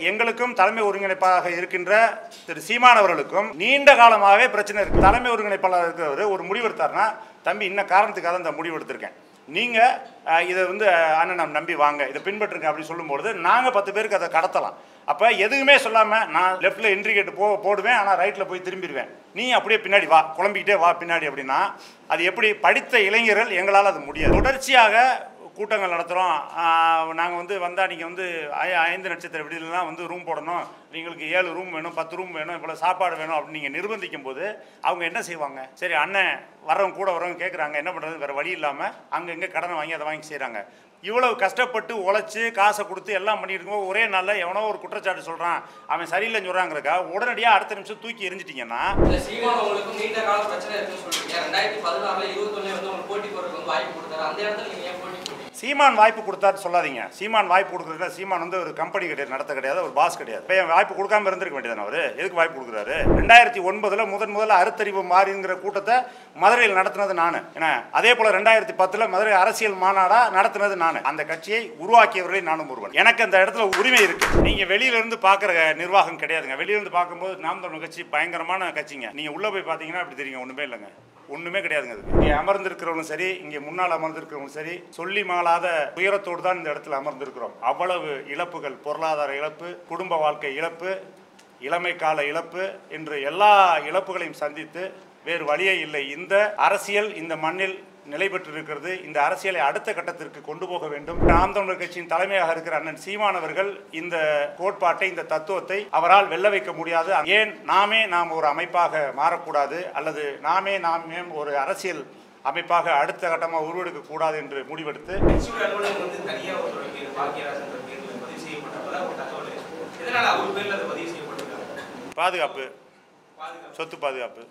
எங்களுக்கும் தலைமை ஒருங்கிணைப்பாக இருக்கின்ற திரு சீமான் அவர்களுக்கும் நீண்ட காலமாகவே பிரச்சனை இருக்கு தலைமை ஒருங்கிணைப்பாளர் இருக்கிறவர் ஒரு முடிவு எடுத்தாருன்னா தம்பி இன்ன காரணத்துக்காக தான் இந்த முடிவு எடுத்திருக்கேன் நீங்கள் இதை வந்து அஹ், அண்ணன் நம்பி வாங்க இதை பின்பற்றுங்க அப்படின்னு சொல்லும்பொழுது நாங்கள் பத்து பேருக்கு அதை கடத்தலாம் அப்போ எதுவுமே சொல்லாமல் நான் லெஃப்ட்டில் இன்ட்ரிகேட் போ போடுவேன் ஆனால் ரைட்டில் போய் திரும்பிடுவேன் நீ அப்படியே பின்னாடி வா குழம்பிக்கிட்டே வா பின்னாடி அப்படின்னா அது எப்படி படித்த இளைஞர்கள் எங்களால் அது முடியாது தொடர்ச்சியாக கூட்டங்கள் நடத்துகிறோம் நாங்கள் வந்து வந்தால் நீங்கள் வந்து ஐ- ஐந்து நட்சத்திர விடுதலாம் வந்து ரூம் போடணும் எங்களுக்கு ஏழு ரூம் வேணும் பத்து ரூம் வேணும் இவ்வளோ சாப்பாடு வேணும் அப்படின்னு நீங்கள் நிர்பந்திக்கும் போது அவங்க என்ன செய்வாங்க சரி அண்ணன் வரவங்க கூட வரவங்க கேட்குறாங்க என்ன பண்ணுறது வேறு வழி இல்லாமல் அங்கே இங்கே கடனை வாங்கி அதை வாங்கி செய்கிறாங்க இவ்வளவு கஷ்டப்பட்டு உழைச்சி காசை கொடுத்து எல்லாம் பண்ணிட்டு இருக்கும்போது ஒரே நாளில் எவனோ ஒரு குற்றச்சாட்டு சொல்கிறான் அவன் சரியில்லைன்னு சொல்கிறாங்கிறக்கா உடனடியாக அடுத்த நிமிஷம் தூக்கி எரிஞ்சிட்டிங்கன்னா இந்த சீமான் உங்களுக்கு நீண்ட கால பிரச்சனை இருக்குன்னு சொல்றீங்க ரெண்டாயிரத்தி பதினாறுல இருபத்தொன்னு வந்து உங்களுக்கு போட்டி போறதுக்கு வந்து வாய்ப்பு கொடுத்தாரு அந்த இடத்துல நீங்க ஏன் போட்டி போட்டீங்க சீமான் வாய்ப்பு கொடுத்தாரு சொல்லாதீங்க சீமான் வாய்ப்பு கொடுக்குறதுல சீமான் வந்து ஒரு கம்பெனி கிடையாது நடத்த கிடையாது ஒரு பாஸ் கிடையாது இப்போ என் வாய்ப்பு கொடுக்காம இருந்திருக்க வேண்டியதானே அவர் எதுக்கு வாய்ப்பு கொடுக்குறாரு ரெண்டாயிரத்தி ஒன்பதுல முதன் முதல்ல அறுத்தறிவு மாறிங்கிற கூட்டத்தை மதுரையில் நடத்தினது நான் ஏன்னா அதே போல ரெண்டாயிரத்தி பத்துல மதுரை அரசியல் மாநாடா நடத்தினது நான் அந்த கட்சியை உருவாக்கியவர்களை நானும் ஒருவன் எனக்கு அந்த இடத்துல உரிமை இருக்கு நீங்க வெளியில இருந்து பாக்குற நிர்வாகம் கிடையாதுங்க வெளியில இருந்து பார்க்கும்போது நாம் தமிழ் கட்சி பயங்கரமான கட்சிங்க நீங்க உள்ள போய் பாத்தீங்கன்னா அப்படி தெரியுங்க ஒண்ணுமே இல்லைங்க ஒண்ணுமே கிடையாதுங்க அது இங்கே அமர்ந்திருக்கிறவங்களும் சரி இங்கே முன்னால் அமர்ந்திருக்கிறவங்களும் சரி சொல்லி மாளாத துயரத்தோடு தான் இந்த இடத்துல அமர்ந்திருக்கிறோம் அவ்வளவு இழப்புகள் பொருளாதார இழப்பு குடும்ப வாழ்க்கை இழப்பு இளமை கால இழப்பு என்று எல்லா இழப்புகளையும் சந்தித்து வேறு வழியே இல்லை இந்த அரசியல் இந்த மண்ணில் நிலை பெற்றிருக்கிறது இந்த அரசியலை அடுத்த கட்டத்திற்கு கொண்டு போக வேண்டும் நாம் தமிழர் கட்சியின் தலைமையாக இருக்கிற அண்ணன் சீமான் அவர்கள் இந்த கோட்பாட்டை இந்த தத்துவத்தை அவரால் வெல்ல வைக்க முடியாது ஏன் நாமே நாம் ஒரு அமைப்பாக மாறக்கூடாது அல்லது நாமே நாமே ஒரு அரசியல் அமைப்பாக அடுத்த கட்டமாக உருவெடுக்க கூடாது என்று முடிவெடுத்து கட்சியோட அலுவலகம் வந்து தனியா ஒரு பேர் பாக்கியராஜன்ற பேர்ல பதிவு செய்யப்பட்டப்பதான் ஒரு தகவல் எதனால அவர் பேர்ல அது பதிவு செய்யப்பட்டிருக்காங்க பாதுகாப்பு பாதுகாப்பு சொத்து பாதுகாப்பு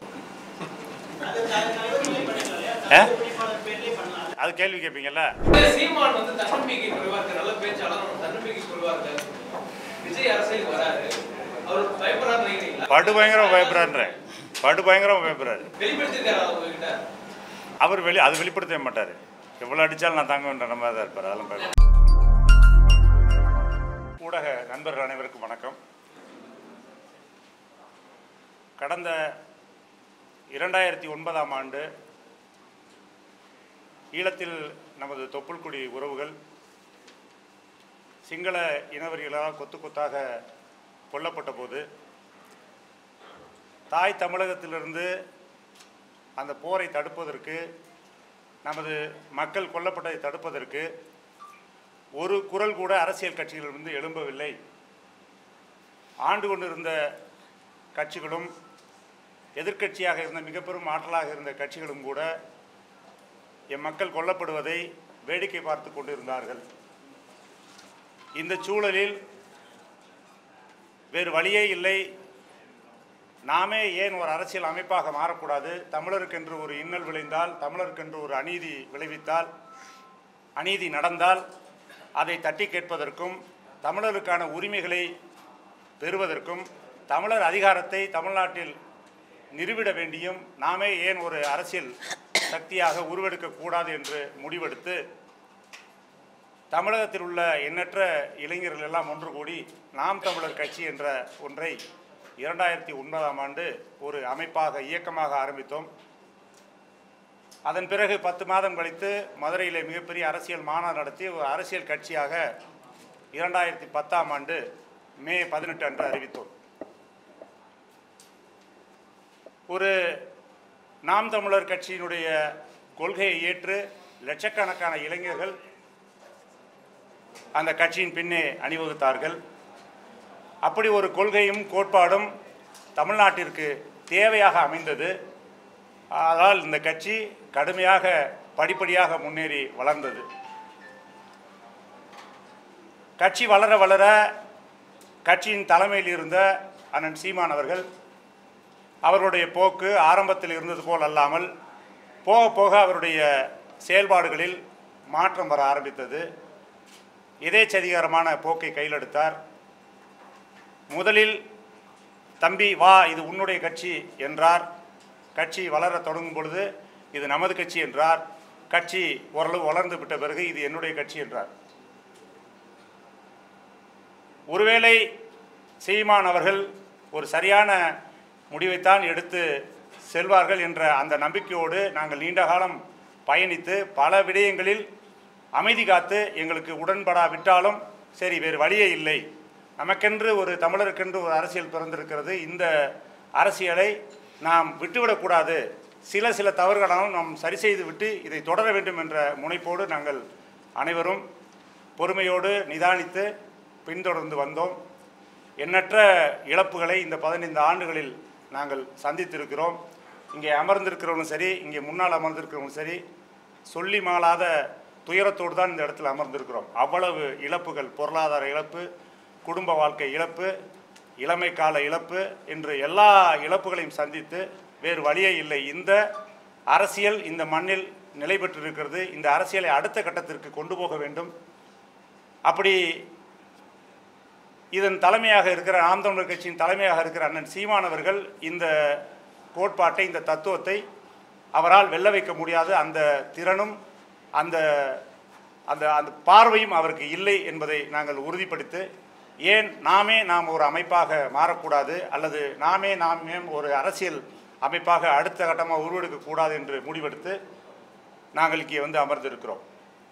ஆ? அது கேள்வி கேட்பீங்கல்ல சீமான் வந்து தன்னம்பிக்கை குறைவா இருக்கு நல்ல பேச்சாளர் ஆனா தன்னம்பிக்கை குறைவா இருக்கு விஜய் அரசியலுக்கு வராரு அவர் பயப்படுறாரு நினைக்கிறீங்களா படு பயங்கரம் பயப்படுறாருன்றேன் படு பயங்கரம் பயப்படுறாரு வெளிப்படுத்திருக்காரு அவர் உங்ககிட்ட அவர் வெளி அது வெளிப்படுத்தவே மாட்டார் எவ்வளோ அடித்தாலும் நான் தாங்க வேண்டிய நம்ம தான் இருப்பார் அதெல்லாம் பயப்பட ஊடக நண்பர்கள் அனைவருக்கும் வணக்கம் கடந்த இரண்டாயிரத்தி ஒன்பதாம் ஆண்டு ஈழத்தில் நமது தொப்புள்குடி உறவுகள் சிங்கள இனவரிகளால் கொத்து கொத்தாக கொல்லப்பட்ட போது தாய் தமிழகத்திலிருந்து அந்த போரை தடுப்பதற்கு நமது மக்கள் கொல்லப்பட்டதை தடுப்பதற்கு ஒரு குரல் கூட அரசியல் கட்சிகளிலிருந்து எழும்பவில்லை ஆண்டு கொண்டிருந்த கட்சிகளும் எதிர்க்கட்சியாக இருந்த மிக பெரும் ஆற்றலாக இருந்த கட்சிகளும் கூட என் மக்கள் கொல்லப்படுவதை வேடிக்கை பார்த்து கொண்டிருந்தார்கள் இந்த சூழலில் வேறு வழியே இல்லை நாமே ஏன் ஒரு அரசியல் அமைப்பாக மாறக்கூடாது தமிழருக்கென்று ஒரு இன்னல் விளைந்தால் தமிழருக்கென்று ஒரு அநீதி விளைவித்தால் அநீதி நடந்தால் அதை தட்டி கேட்பதற்கும் தமிழருக்கான உரிமைகளை பெறுவதற்கும் தமிழர் அதிகாரத்தை தமிழ்நாட்டில் நிறுவிட வேண்டியும் நாமே ஏன் ஒரு அரசியல் சக்தியாக உருவெடுக்கக்கூடாது என்று முடிவெடுத்து தமிழகத்தில் உள்ள எண்ணற்ற இளைஞர்கள் எல்லாம் ஒன்று கூடி நாம் தமிழர் கட்சி என்ற ஒன்றை இரண்டாயிரத்தி ஒன்பதாம் ஆண்டு ஒரு அமைப்பாக இயக்கமாக ஆரம்பித்தோம் அதன் பிறகு பத்து மாதம் கழித்து மதுரையில் மிகப்பெரிய அரசியல் மாநாடு நடத்தி ஒரு அரசியல் கட்சியாக இரண்டாயிரத்தி பத்தாம் ஆண்டு மே பதினெட்டு அன்று அறிவித்தோம் ஒரு நாம் தமிழர் கட்சியினுடைய கொள்கையை ஏற்று லட்சக்கணக்கான இளைஞர்கள் அந்த கட்சியின் பின்னே அணிவகுத்தார்கள் அப்படி ஒரு கொள்கையும் கோட்பாடும் தமிழ்நாட்டிற்கு தேவையாக அமைந்தது ஆனால் இந்த கட்சி கடுமையாக படிப்படியாக முன்னேறி வளர்ந்தது கட்சி வளர வளர கட்சியின் தலைமையில் இருந்த அண்ணன் சீமான் அவர்கள் அவருடைய போக்கு ஆரம்பத்தில் இருந்தது போல் அல்லாமல் போக போக அவருடைய செயல்பாடுகளில் மாற்றம் வர ஆரம்பித்தது இதேச்சதிகாரமான போக்கை கையில் எடுத்தார் முதலில் தம்பி வா இது உன்னுடைய கட்சி என்றார் கட்சி வளர தொடங்கும் பொழுது இது நமது கட்சி என்றார் கட்சி ஓரளவு வளர்ந்து விட்ட பிறகு இது என்னுடைய கட்சி என்றார் ஒருவேளை சீமான் அவர்கள் ஒரு சரியான முடிவைத்தான் எடுத்து செல்வார்கள் என்ற அந்த நம்பிக்கையோடு நாங்கள் நீண்ட காலம் பயணித்து பல விடயங்களில் அமைதி காத்து எங்களுக்கு உடன்படாவிட்டாலும் சரி வேறு வழியே இல்லை நமக்கென்று ஒரு தமிழருக்கென்று ஒரு அரசியல் பிறந்திருக்கிறது இந்த அரசியலை நாம் விட்டுவிடக்கூடாது சில சில தவறுகளாலும் நாம் சரி செய்து விட்டு இதை தொடர வேண்டும் என்ற முனைப்போடு நாங்கள் அனைவரும் பொறுமையோடு நிதானித்து பின்தொடர்ந்து வந்தோம் எண்ணற்ற இழப்புகளை இந்த பதினைந்து ஆண்டுகளில் நாங்கள் சந்தித்திருக்கிறோம் இங்கே அமர்ந்திருக்கிறவங்களும் சரி இங்கே முன்னால் அமர்ந்திருக்கிறவங்களும் சரி சொல்லி மாளாத துயரத்தோடு தான் இந்த இடத்துல அமர்ந்திருக்கிறோம் அவ்வளவு இழப்புகள் பொருளாதார இழப்பு குடும்ப வாழ்க்கை இழப்பு இளமை கால இழப்பு என்று எல்லா இழப்புகளையும் சந்தித்து வேறு வழியே இல்லை இந்த அரசியல் இந்த மண்ணில் நிலை பெற்றிருக்கிறது இந்த அரசியலை அடுத்த கட்டத்திற்கு கொண்டு போக வேண்டும் அப்படி இதன் தலைமையாக இருக்கிற நாம் தமிழர் கட்சியின் தலைமையாக இருக்கிற அண்ணன் சீமான் அவர்கள் இந்த கோட்பாட்டை இந்த தத்துவத்தை அவரால் வெல்ல வைக்க முடியாது அந்த திறனும் அந்த அந்த அந்த பார்வையும் அவருக்கு இல்லை என்பதை நாங்கள் உறுதிப்படுத்தி ஏன் நாமே நாம் ஒரு அமைப்பாக மாறக்கூடாது அல்லது நாமே நாமே ஒரு அரசியல் அமைப்பாக அடுத்த கட்டமாக உருவெடுக்கக்கூடாது என்று முடிவெடுத்து நாங்கள் இங்கே வந்து அமர்ந்திருக்கிறோம்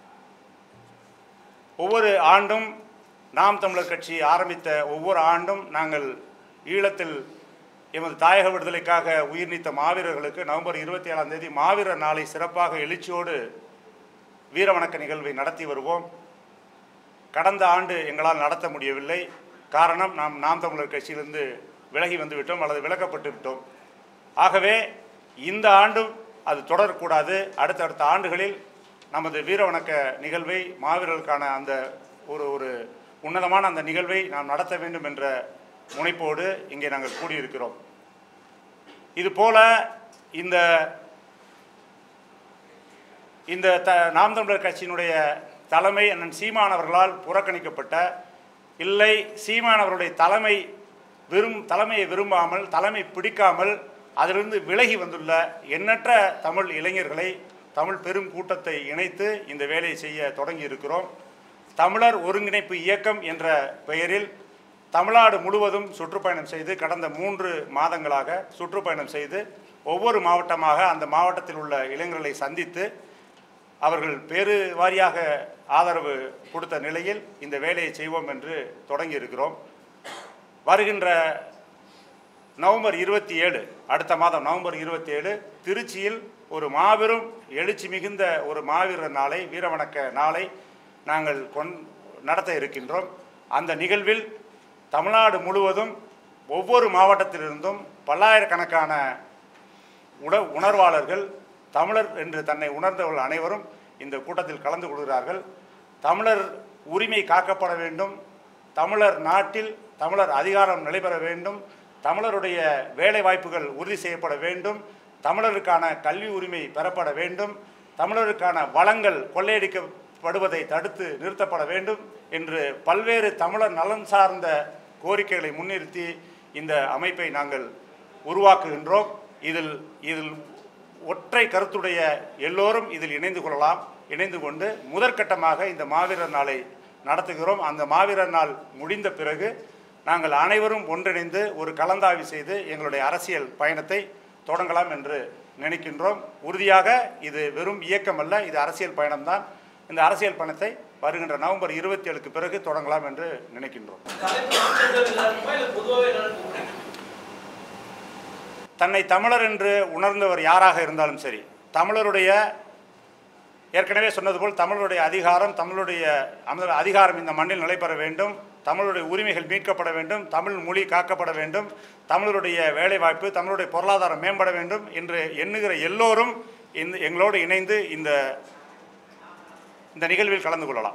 ஒவ்வொரு ஆண்டும் நாம் தமிழர் கட்சி ஆரம்பித்த ஒவ்வொரு ஆண்டும் நாங்கள் ஈழத்தில் எமது தாயக விடுதலைக்காக உயிர் நீத்த மாவீரர்களுக்கு நவம்பர் இருபத்தி ஏழாம் தேதி மாவீரர் நாளை சிறப்பாக எழுச்சியோடு வீரவணக்க நிகழ்வை நடத்தி வருவோம் கடந்த ஆண்டு எங்களால் நடத்த முடியவில்லை காரணம் நாம் நாம் தமிழர் கட்சியிலிருந்து விலகி வந்து விட்டோம் அல்லது விலக்கப்பட்டு விட்டோம் ஆகவே இந்த ஆண்டும் அது தொடரக்கூடாது அடுத்தடுத்த ஆண்டுகளில் நமது வீரவணக்க நிகழ்வை மாவீரர்களுக்கான அந்த ஒரு ஒரு உன்னதமான அந்த நிகழ்வை நாம் நடத்த வேண்டும் என்ற முனைப்போடு இங்கே நாங்கள் கூடியிருக்கிறோம் இதுபோல இந்த இந்த த நாம் தமிழர் கட்சியினுடைய தலைமை அண்ணன் சீமான் அவர்களால் புறக்கணிக்கப்பட்ட இல்லை சீமான் அவருடைய தலைமை விரும் தலைமையை விரும்பாமல் தலைமை பிடிக்காமல் அதிலிருந்து விலகி வந்துள்ள எண்ணற்ற தமிழ் இளைஞர்களை தமிழ் பெரும் கூட்டத்தை இணைத்து இந்த வேலையை செய்ய தொடங்கி இருக்கிறோம் தமிழர் ஒருங்கிணைப்பு இயக்கம் என்ற பெயரில் தமிழ்நாடு முழுவதும் சுற்றுப்பயணம் செய்து கடந்த மூன்று மாதங்களாக சுற்றுப்பயணம் செய்து ஒவ்வொரு மாவட்டமாக அந்த மாவட்டத்தில் உள்ள இளைஞர்களை சந்தித்து அவர்கள் பேரு வாரியாக ஆதரவு கொடுத்த நிலையில் இந்த வேலையை செய்வோம் என்று தொடங்கி இருக்கிறோம் வருகின்ற நவம்பர் இருபத்தி ஏழு அடுத்த மாதம் நவம்பர் இருபத்தி ஏழு திருச்சியில் ஒரு மாபெரும் எழுச்சி மிகுந்த ஒரு மாவீரர் நாளை வீரவணக்க நாளை நாங்கள் கொண் நடத்த இருக்கின்றோம் அந்த நிகழ்வில் தமிழ்நாடு முழுவதும் ஒவ்வொரு மாவட்டத்திலிருந்தும் பல்லாயிரக்கணக்கான உட உணர்வாளர்கள் தமிழர் என்று தன்னை உணர்ந்தவர்கள் அனைவரும் இந்த கூட்டத்தில் கலந்து கொள்கிறார்கள் தமிழர் உரிமை காக்கப்பட வேண்டும் தமிழர் நாட்டில் தமிழர் அதிகாரம் நிலைபெற வேண்டும் தமிழருடைய வேலை வாய்ப்புகள் உறுதி செய்யப்பட வேண்டும் தமிழருக்கான கல்வி உரிமை பெறப்பட வேண்டும் தமிழருக்கான வளங்கள் கொள்ளையடிக்கப்படுவதை தடுத்து நிறுத்தப்பட வேண்டும் என்று பல்வேறு தமிழர் நலன் சார்ந்த கோரிக்கைகளை முன்னிறுத்தி இந்த அமைப்பை நாங்கள் உருவாக்குகின்றோம் இதில் இதில் ஒற்றை கருத்துடைய எல்லோரும் இதில் இணைந்து கொள்ளலாம் இணைந்து கொண்டு முதற்கட்டமாக இந்த மாவீரர் நாளை நடத்துகிறோம் அந்த மாவீரர் நாள் முடிந்த பிறகு நாங்கள் அனைவரும் ஒன்றிணைந்து ஒரு கலந்தாய்வு செய்து எங்களுடைய அரசியல் பயணத்தை தொடங்கலாம் என்று நினைக்கின்றோம் உறுதியாக இது வெறும் இயக்கம் அல்ல இது அரசியல் பயணம்தான் இந்த அரசியல் பயணத்தை வருகின்ற நவம்பர் இருபத்தி ஏழுக்கு பிறகு தொடங்கலாம் என்று நினைக்கின்றோம் தலைப்பு மாற்றங்கள் எல்லாருக்குமா இல்ல பொதுவாகவே எல்லாரும் கூப்பிடுறீங்க தன்னை தமிழர் என்று உணர்ந்தவர் யாராக இருந்தாலும் சரி தமிழருடைய ஏற்கனவே சொன்னது போல் தமிழருடைய அதிகாரம் தமிழுடைய அம- அதிகாரம் இந்த மண்ணில் நிலைபெற வேண்டும் தமிழுடைய உரிமைகள் மீட்கப்பட வேண்டும் தமிழ் மொழி காக்கப்பட வேண்டும் தமிழருடைய வேலைவாய்ப்பு தமிழுடைய பொருளாதாரம் மேம்பட வேண்டும் என்று எண்ணுகிற எல்லோரும் இந்த எங்களோடு இணைந்து இந்த இந்த நிகழ்வில் கலந்து கொள்ளலாம்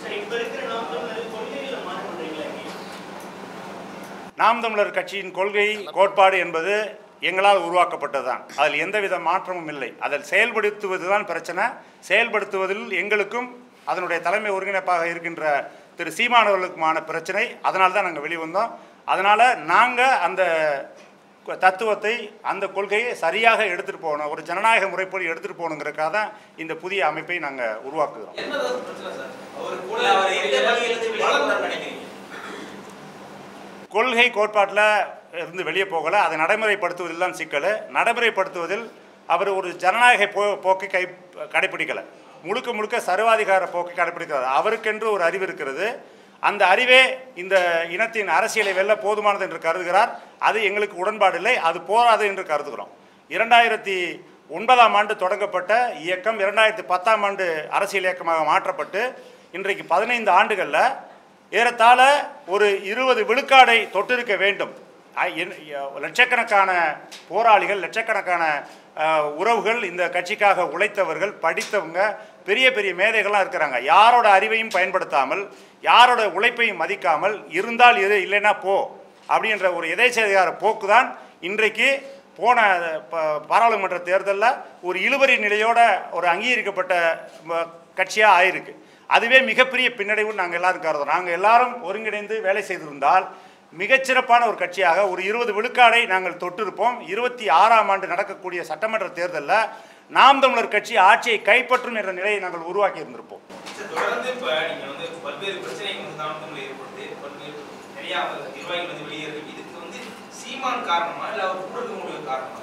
நாம் தமிழர் கட்சியின் கொள்கை கோட்பாடு என்பது எங்களால் உருவாக்கப்பட்டதுதான் அதில் எந்தவித மாற்றமும் இல்லை அதில் செயல்படுத்துவது தான் பிரச்சனை செயல்படுத்துவதில் எங்களுக்கும் அதனுடைய தலைமை ஒருங்கிணைப்பாக இருக்கின்ற திரு சீமானவர்களுக்குமான பிரச்சனை அதனால தான் நாங்கள் வெளிவந்தோம் அதனால் நாங்கள் அந்த கு- தத்துவத்தை அந்த கொள்கையை சரியாக எடுத்துகிட்டு போகணும் ஒரு ஜனநாயக முறைப்படி எடுத்துகிட்டு போகணுங்கிறதுக்காக தான் இந்த புதிய அமைப்பை நாங்கள் உருவாக்குகிறோம் என்னதான் பிரச்சனை சார் அவர் கூட இல்ல, அவர் எந்த வழியிலிருந்து வெளியே வளர்ந்து- போறாருன்னு நினைக்கிறீங்க கொள்கை கோட்பாட்டில் இருந்து வெளியே போகலை அதை நடைமுறைப்படுத்துவதில் தான் சிக்கல் நடைமுறைப்படுத்துவதில் அவர் ஒரு ஜனநாயக போ போக்கை கை கடைப்பிடிக்கலை முழுக்க முழுக்க சர்வாதிகார போக்கை கடைப்பிடிக்கிறார் அவருக்கென்று ஒரு அறிவு இருக்கிறது அந்த அறிவே இந்த இனத்தின் அரசியலை வெல்ல போதுமானது என்று கருதுகிறார் அது எங்களுக்கு உடன்பாடு இல்லை அது போராது என்று கருதுகிறோம் இரண்டாயிரத்தி ஒன்பதாம் ஆண்டு தொடங்கப்பட்ட இயக்கம் இரண்டாயிரத்தி பத்தாம் ஆண்டு அரசியல் இயக்கமாக மாற்றப்பட்டு இன்றைக்கு பதினைந்து ஆண்டுகளில் ஏறத்தாழ ஒரு இருபது விழுக்காடை தொட்டிருக்க வேண்டும் அ- என்- ய- லட்சக்கணக்கான போராளிகள் லட்சக்கணக்கான அஹ், உறவுகள் இந்த கட்சிக்காக உழைத்தவர்கள் படித்தவங்க பெரிய பெரிய மேதைகள்லாம் இருக்கிறாங்க யாரோட அறிவையும் பயன்படுத்தாமல் யாரோட உழைப்பையும் மதிக்காமல் இருந்தால் இரு இல்லைன்னா போ அப்படின்ற ஒரு எதேச்சதிகார போக்கு தான் இன்றைக்கு போன ப- பாராளுமன்ற தேர்தலில் ஒரு இழுபறி நிலையோட ஒரு அங்கீகரிக்கப்பட்ட ம- கட்சியா ஆயிருக்கு அதுவே மிகப்பெரிய பின்னடைவு நாங்கள் எல்லாரும் கருதுறோம் நாங்கள் எல்லாரும் ஒருங்கிணைந்து வேலை செய்திருந்தால் மிகச்சிறப்பான ஒரு கட்சியாக ஒரு இருபது விழுக்காடை நாங்கள் தொட்டிருப்போம் இருபத்தி ஆறாம் ஆண்டு நடக்கக்கூடிய சட்டமன்ற தேர்தலில் நாம் தமிழர் கட்சி ஆட்சியை கைப்பற்றும் என்ற நிலையை நாங்கள் உருவாக்கி இருந்திருப்போம் சார், தொடர்ந்து இப்ப நீங்க வந்து பல்வேறு பிரச்சனைகள் வந்து தாமதங்கள் ஏற்படுது பல்வேறு நிறைய நிர்வாகிகள் வந்து வெளியேறது இதுக்கு வந்து சீமான் காரணமா இல்ல அவர் கூட இருக்கக்கூடிய காரணமா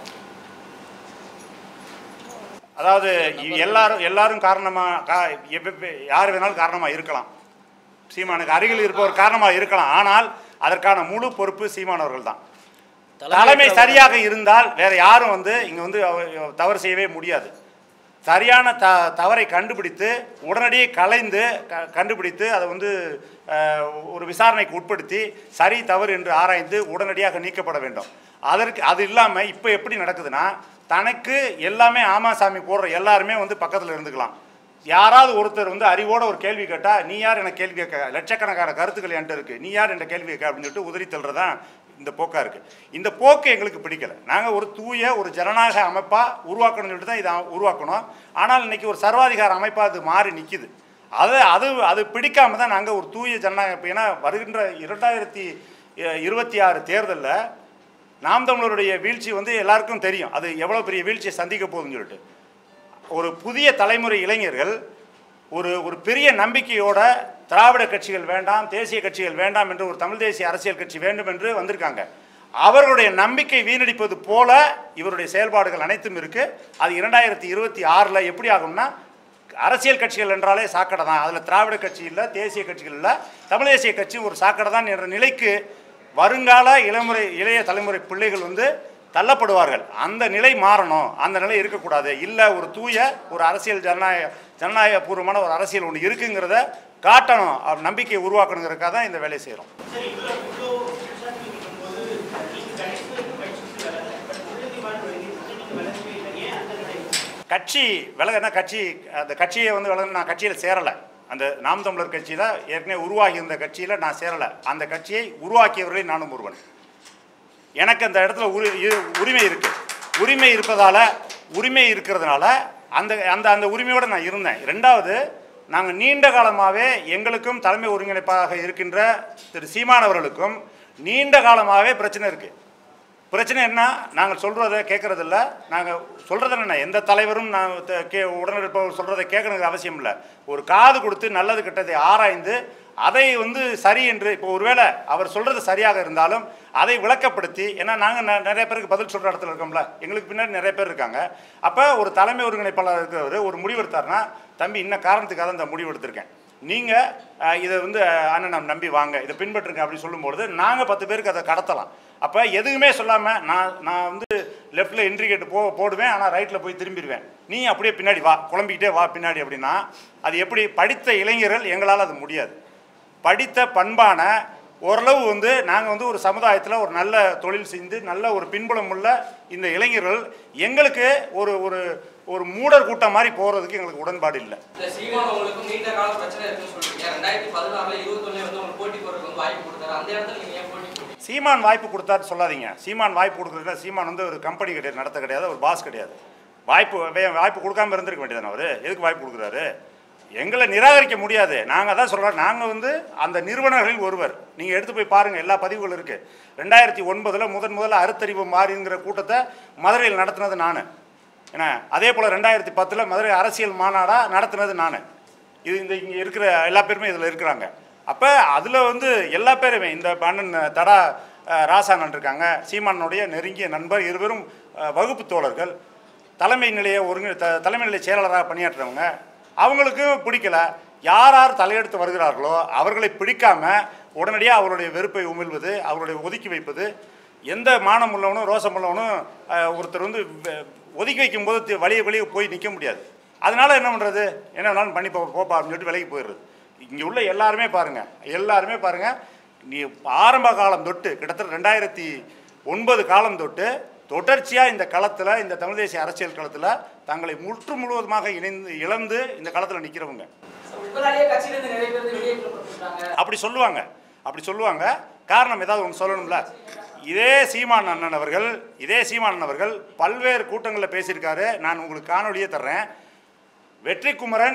அதாவது இ- எல்லாரும் எல்லாரும் காரணமாக கா எப்ப- எப்ப- யார் வேணாலும் காரணமாக இருக்கலாம் சீமானுக்கு அருகில் இருப்பவர் காரணமாக இருக்கலாம் ஆனால் அதற்கான முழு பொறுப்பு சீமானவர்கள் தான் தலைமை சரியாக இருந்தால் வேற யாரும் வந்து இங்கே வந்து அவ- தவறு செய்யவே முடியாது சரியான த தவறை கண்டுபிடித்து உடனடியே கலைந்து க கண்டுபிடித்து அதை வந்து அஹ், ஒரு விசாரணைக்கு உட்படுத்தி சரி தவறு என்று ஆராய்ந்து உடனடியாக நீக்கப்பட வேண்டும் அதற்கு அது இல்லாமல் இப்போ எப்படி நடக்குதுன்னா தனக்கு எல்லாமே ஆமா சாமி போடுற எல்லாருமே வந்து பக்கத்தில் இருந்துக்கலாம் யாராவது ஒருத்தர் வந்து அறிவோட ஒரு கேள்வி கேட்டால் நீ யார் எனக்கு கேள்வி கேட்க லட்சக்கணக்கான கருத்துக்கள் என்கிட்ட இருக்குது நீ யார் என்ற கேள்வி கேட்க அப்படின்னு சொல்லிட்டு உதறி தள்ளுறதான் இந்த போக்காக இருக்குது இந்த போக்கு எங்களுக்கு பிடிக்கல நாங்கள் ஒரு தூய ஒரு ஜனநாயக அமைப்பாக உருவாக்கணும்னு சொல்லிட்டு தான் இதை உருவாக்கணும் ஆனால் இன்னைக்கு ஒரு சர்வாதிகார அமைப்பாக அது மாறி நிற்கிது அது அது அது பிடிக்காம தான் நாங்கள் ஒரு தூய ஜனநாயக அமைப்பு ஏன்னா வருகின்ற இரண்டாயிரத்தி இருபத்தி ஆறு தேர்தலில் நாம் தமிழருடைய வீழ்ச்சி வந்து எல்லாருக்கும் தெரியும் அது எவ்வளோ பெரிய வீழ்ச்சியை சந்திக்க போகுதுன்னு சொல்லிட்டு ஒரு புதிய தலைமுறை இளைஞர்கள் ஒரு ஒரு பெரிய நம்பிக்கையோட திராவிட கட்சிகள் வேண்டாம் தேசிய கட்சிகள் வேண்டாம் என்று ஒரு தமிழ் தேசிய அரசியல் கட்சி வேண்டும் என்று வந்திருக்காங்க அவர்களுடைய நம்பிக்கை வீணடிப்பது போல இவருடைய செயல்பாடுகள் அனைத்தும் இருக்கு அது இரண்டாயிரத்தி இருபத்தி ஆறில் எப்படி ஆகும்னா அரசியல் கட்சிகள் என்றாலே சாக்கடை தான் அதில் திராவிட கட்சி இல்லை தேசிய கட்சிகள் இல்லை தமிழ் தேசிய கட்சி ஒரு சாக்கடை தான் என்ற நிலைக்கு வருங்கால இளமுறை இளைய தலைமுறை பிள்ளைகள் வந்து தள்ளப்படுவார்கள் அந்த நிலை மாறணும் அந்த நிலை இருக்கக்கூடாது இல்லை ஒரு தூய ஒரு அரசியல் ஜனநாயக ஜனநாயகபூர்வமான ஒரு அரசியல் ஒன்று இருக்குங்கிறத காட்டணும் அப்ப நம்பிக்கையை உருவாக்கணுங்கிறதுக்காக தான் இந்த வேலையை செய்கிறோம் சார் இவ்வளோ இவ்வளோ குற்றச்சாட்டு இருக்கும்போது நீங்கள் கட்சி கட்சிக்கு வளரல பட் முரளிதரன் நீங்கள் வளரவே இல்லை ஏன் அந்த நிலை கட்சி விலகுனா கட்சி அந்த கட்சியை வந்து விலகு நான் கட்சியில் சேரலை அந்த நாம் தமிழர் கட்சியில் ஏற்கனவே உருவாகி இருந்த கட்சியில் நான் சேரலை அந்த கட்சியை உருவாக்கியவர்களில் நானும் ஒருவன் எனக்கு அந்த இடத்துல உரி இரு- உரிமை இருக்குது உரிமை இருப்பதால் உரிமை இருக்கிறதுனால அந்த அந்த அந்த உரிமையோடு நான் இருந்தேன் ரெண்டாவது நாங்கள் நீண்ட காலமாகவே எங்களுக்கும் தலைமை ஒருங்கிணைப்பாக இருக்கின்ற திரு சீமானவர்களுக்கும் நீண்ட காலமாகவே பிரச்சனை இருக்குது பிரச்சனை என்ன நாங்கள் சொல்கிறத கேட்குறதில்ல நாங்கள் சொல்கிறது என்ன எந்த தலைவரும் நான் த- கே உடனிருப்பவர் சொல்கிறத கேட்கணுங்கிற அவசியம் இல்லை ஒரு காது கொடுத்து நல்லது கெட்டதை ஆராய்ந்து அதை வந்து சரி என்று இப்போ ஒருவேளை அவர் சொல்கிறது சரியாக இருந்தாலும் அதை விளக்கப்படுத்தி ஏன்னா நாங்கள் நிறைய பேருக்கு பதில் சொல்கிற இடத்துல இருக்கோம்ல எங்களுக்கு பின்னாடி நிறைய பேர் இருக்காங்க அப்போ ஒரு தலைமை ஒருங்கிணைப்பாளர் இருக்கிறவர் ஒரு முடிவு எடுத்தாருன்னா தம்பி இன்ன காரணத்துக்காக தான் இந்த முடிவு எடுத்திருக்கேன் நீங்கள் இதை வந்து அஹ், அண்ணன் நம்பி வாங்க இதை பின்பற்றுங்க அப்படின்னு சொல்லும்பொழுது நாங்கள் பத்து பேருக்கு அதை கடத்தலாம் அப்போ எதுவுமே சொல்லாமல் நான் நான் வந்து லெஃப்ட்டில் இன்ட்ரிகேட் போ போடுவேன் ஆனால் ரைட்டில் போய் திரும்பிடுவேன் நீ அப்படியே பின்னாடி வா குழம்பிக்கிட்டே வா பின்னாடி அப்படின்னா அது எப்படி படித்த இளைஞர்கள் எங்களால் அது முடியாது படித்த பண்பான ஓரளவு வந்து நாங்கள் வந்து ஒரு சமுதாயத்தில் ஒரு நல்ல தொழில் செஞ்சு நல்ல ஒரு பின்புலம் உள்ள இந்த இளைஞர்கள் எங்களுக்கு ஒரு ஒரு ஒரு மூடர் கூட்டம் மாதிரி போகிறதுக்கு எங்களுக்கு உடன்பாடு இல்லை இந்த சீமான் உங்களுக்கு நீண்ட கால பிரச்சனை இருக்குன்னு சொல்றீங்க ரெண்டாயிரத்தி பதினாறுல இருபத்தொன்னு வந்து உங்களுக்கு போட்டி போறதுக்கு வந்து வாய்ப்பு கொடுத்தாரு அந்த இடத்துல நீங்க ஏன் போட்டி போட்டீங்க சீமான் வாய்ப்பு கொடுத்தாரு சொல்லாதீங்க சீமான் வாய்ப்பு கொடுக்குறதுனா சீமான் வந்து ஒரு கம்பெனி கிடையாது நடத்த கிடையாது ஒரு பாஸ் கிடையாது வாய்ப்பு வே- வாய்ப்பு கொடுக்காம இருந்திருக்க வேண்டியதானே அவர் எதுக்கு வாய்ப்பு கொடுக்குறாரு எங்களை நிராகரிக்க முடியாது நாங்கள் தான் சொல்கிறோம் நாங்கள் வந்து அந்த நிறுவனர்களில் ஒருவர் நீங்கள் எடுத்து போய் பாருங்கள் எல்லா பதிவுகளும் இருக்குது ரெண்டாயிரத்தி ஒன்பதில் முதன் முதல்ல அறுத்தறிவு மாறிங்கிற கூட்டத்தை மதுரையில் நடத்தினது நான் ஏன்னா அதே போல் ரெண்டாயிரத்தி பத்தில் மதுரை அரசியல் மாநாடாக நடத்தினது நான் இது இந்த இங்கே இருக்கிற எல்லா பேருமே இதில் இருக்கிறாங்க அப்போ அதில் வந்து எல்லா பேருமே இந்த அண்ணன் தடா அஹ், ராசானன் இருக்காங்க சீமானுடைய நெருங்கிய நண்பர் இருவரும் அஹ், வகுப்பு தோழர்கள் தலைமை நிலைய ஒருங்க த தலைமை நிலைய செயலாளராக பணியாற்றுறவங்க அவங்களுக்கும் பிடிக்கல யார் யார் தலையெடுத்து வருகிறார்களோ அவர்களை பிடிக்காம உடனடியாக அவருடைய வெறுப்பை உமிழ்வது அவருடைய ஒதுக்கி வைப்பது எந்த மானம் உள்ளவனும் ரோசம் உள்ளவனும் அஹ், ஒருத்தர் வந்து வெ- ஒதுக்கி வைக்கும்போது தி- வழிய வழிய போய் நிற்க முடியாது அதனால என்ன பண்ணுறது என்ன வேணாலும் பண்ணி போ போப்பா அப்படின்னு சொல்லிட்டு விலகி போயிடுறது இங்கே உள்ள எல்லாருமே பாருங்கள் எல்லாருமே பாருங்கள் நீ ஆரம்ப காலம் தொட்டு கிட்டத்தட்ட ரெண்டாயிரத்தி ஒன்பது காலம் தொட்டு தொடர்ச்சியாக இந்த களத்தில் இந்த தமிழ் தேசிய அரசியல் களத்தில் தங்களை முற்று முழுவதுமாக இணைந்து இழந்து இந்த களத்தில் நிற்கிறவங்க உங்களாலேயே கட்சியிலிருந்து நிறைய பேர் வெளியேற்றப்பட்டிருக்காங்க அப்படி சொல்லுவாங்க அப்படி சொல்லுவாங்க காரணம் ஏதாவது ஒன்று சொல்லணும்ல இதே சீமான் அண்ணன் அவர்கள் இதே சீமான் அண்ணன் அவர்கள் பல்வேறு கூட்டங்களில் பேசியிருக்காரு நான் உங்களுக்கு காணொலியே தர்றேன் வெற்றி குமரன்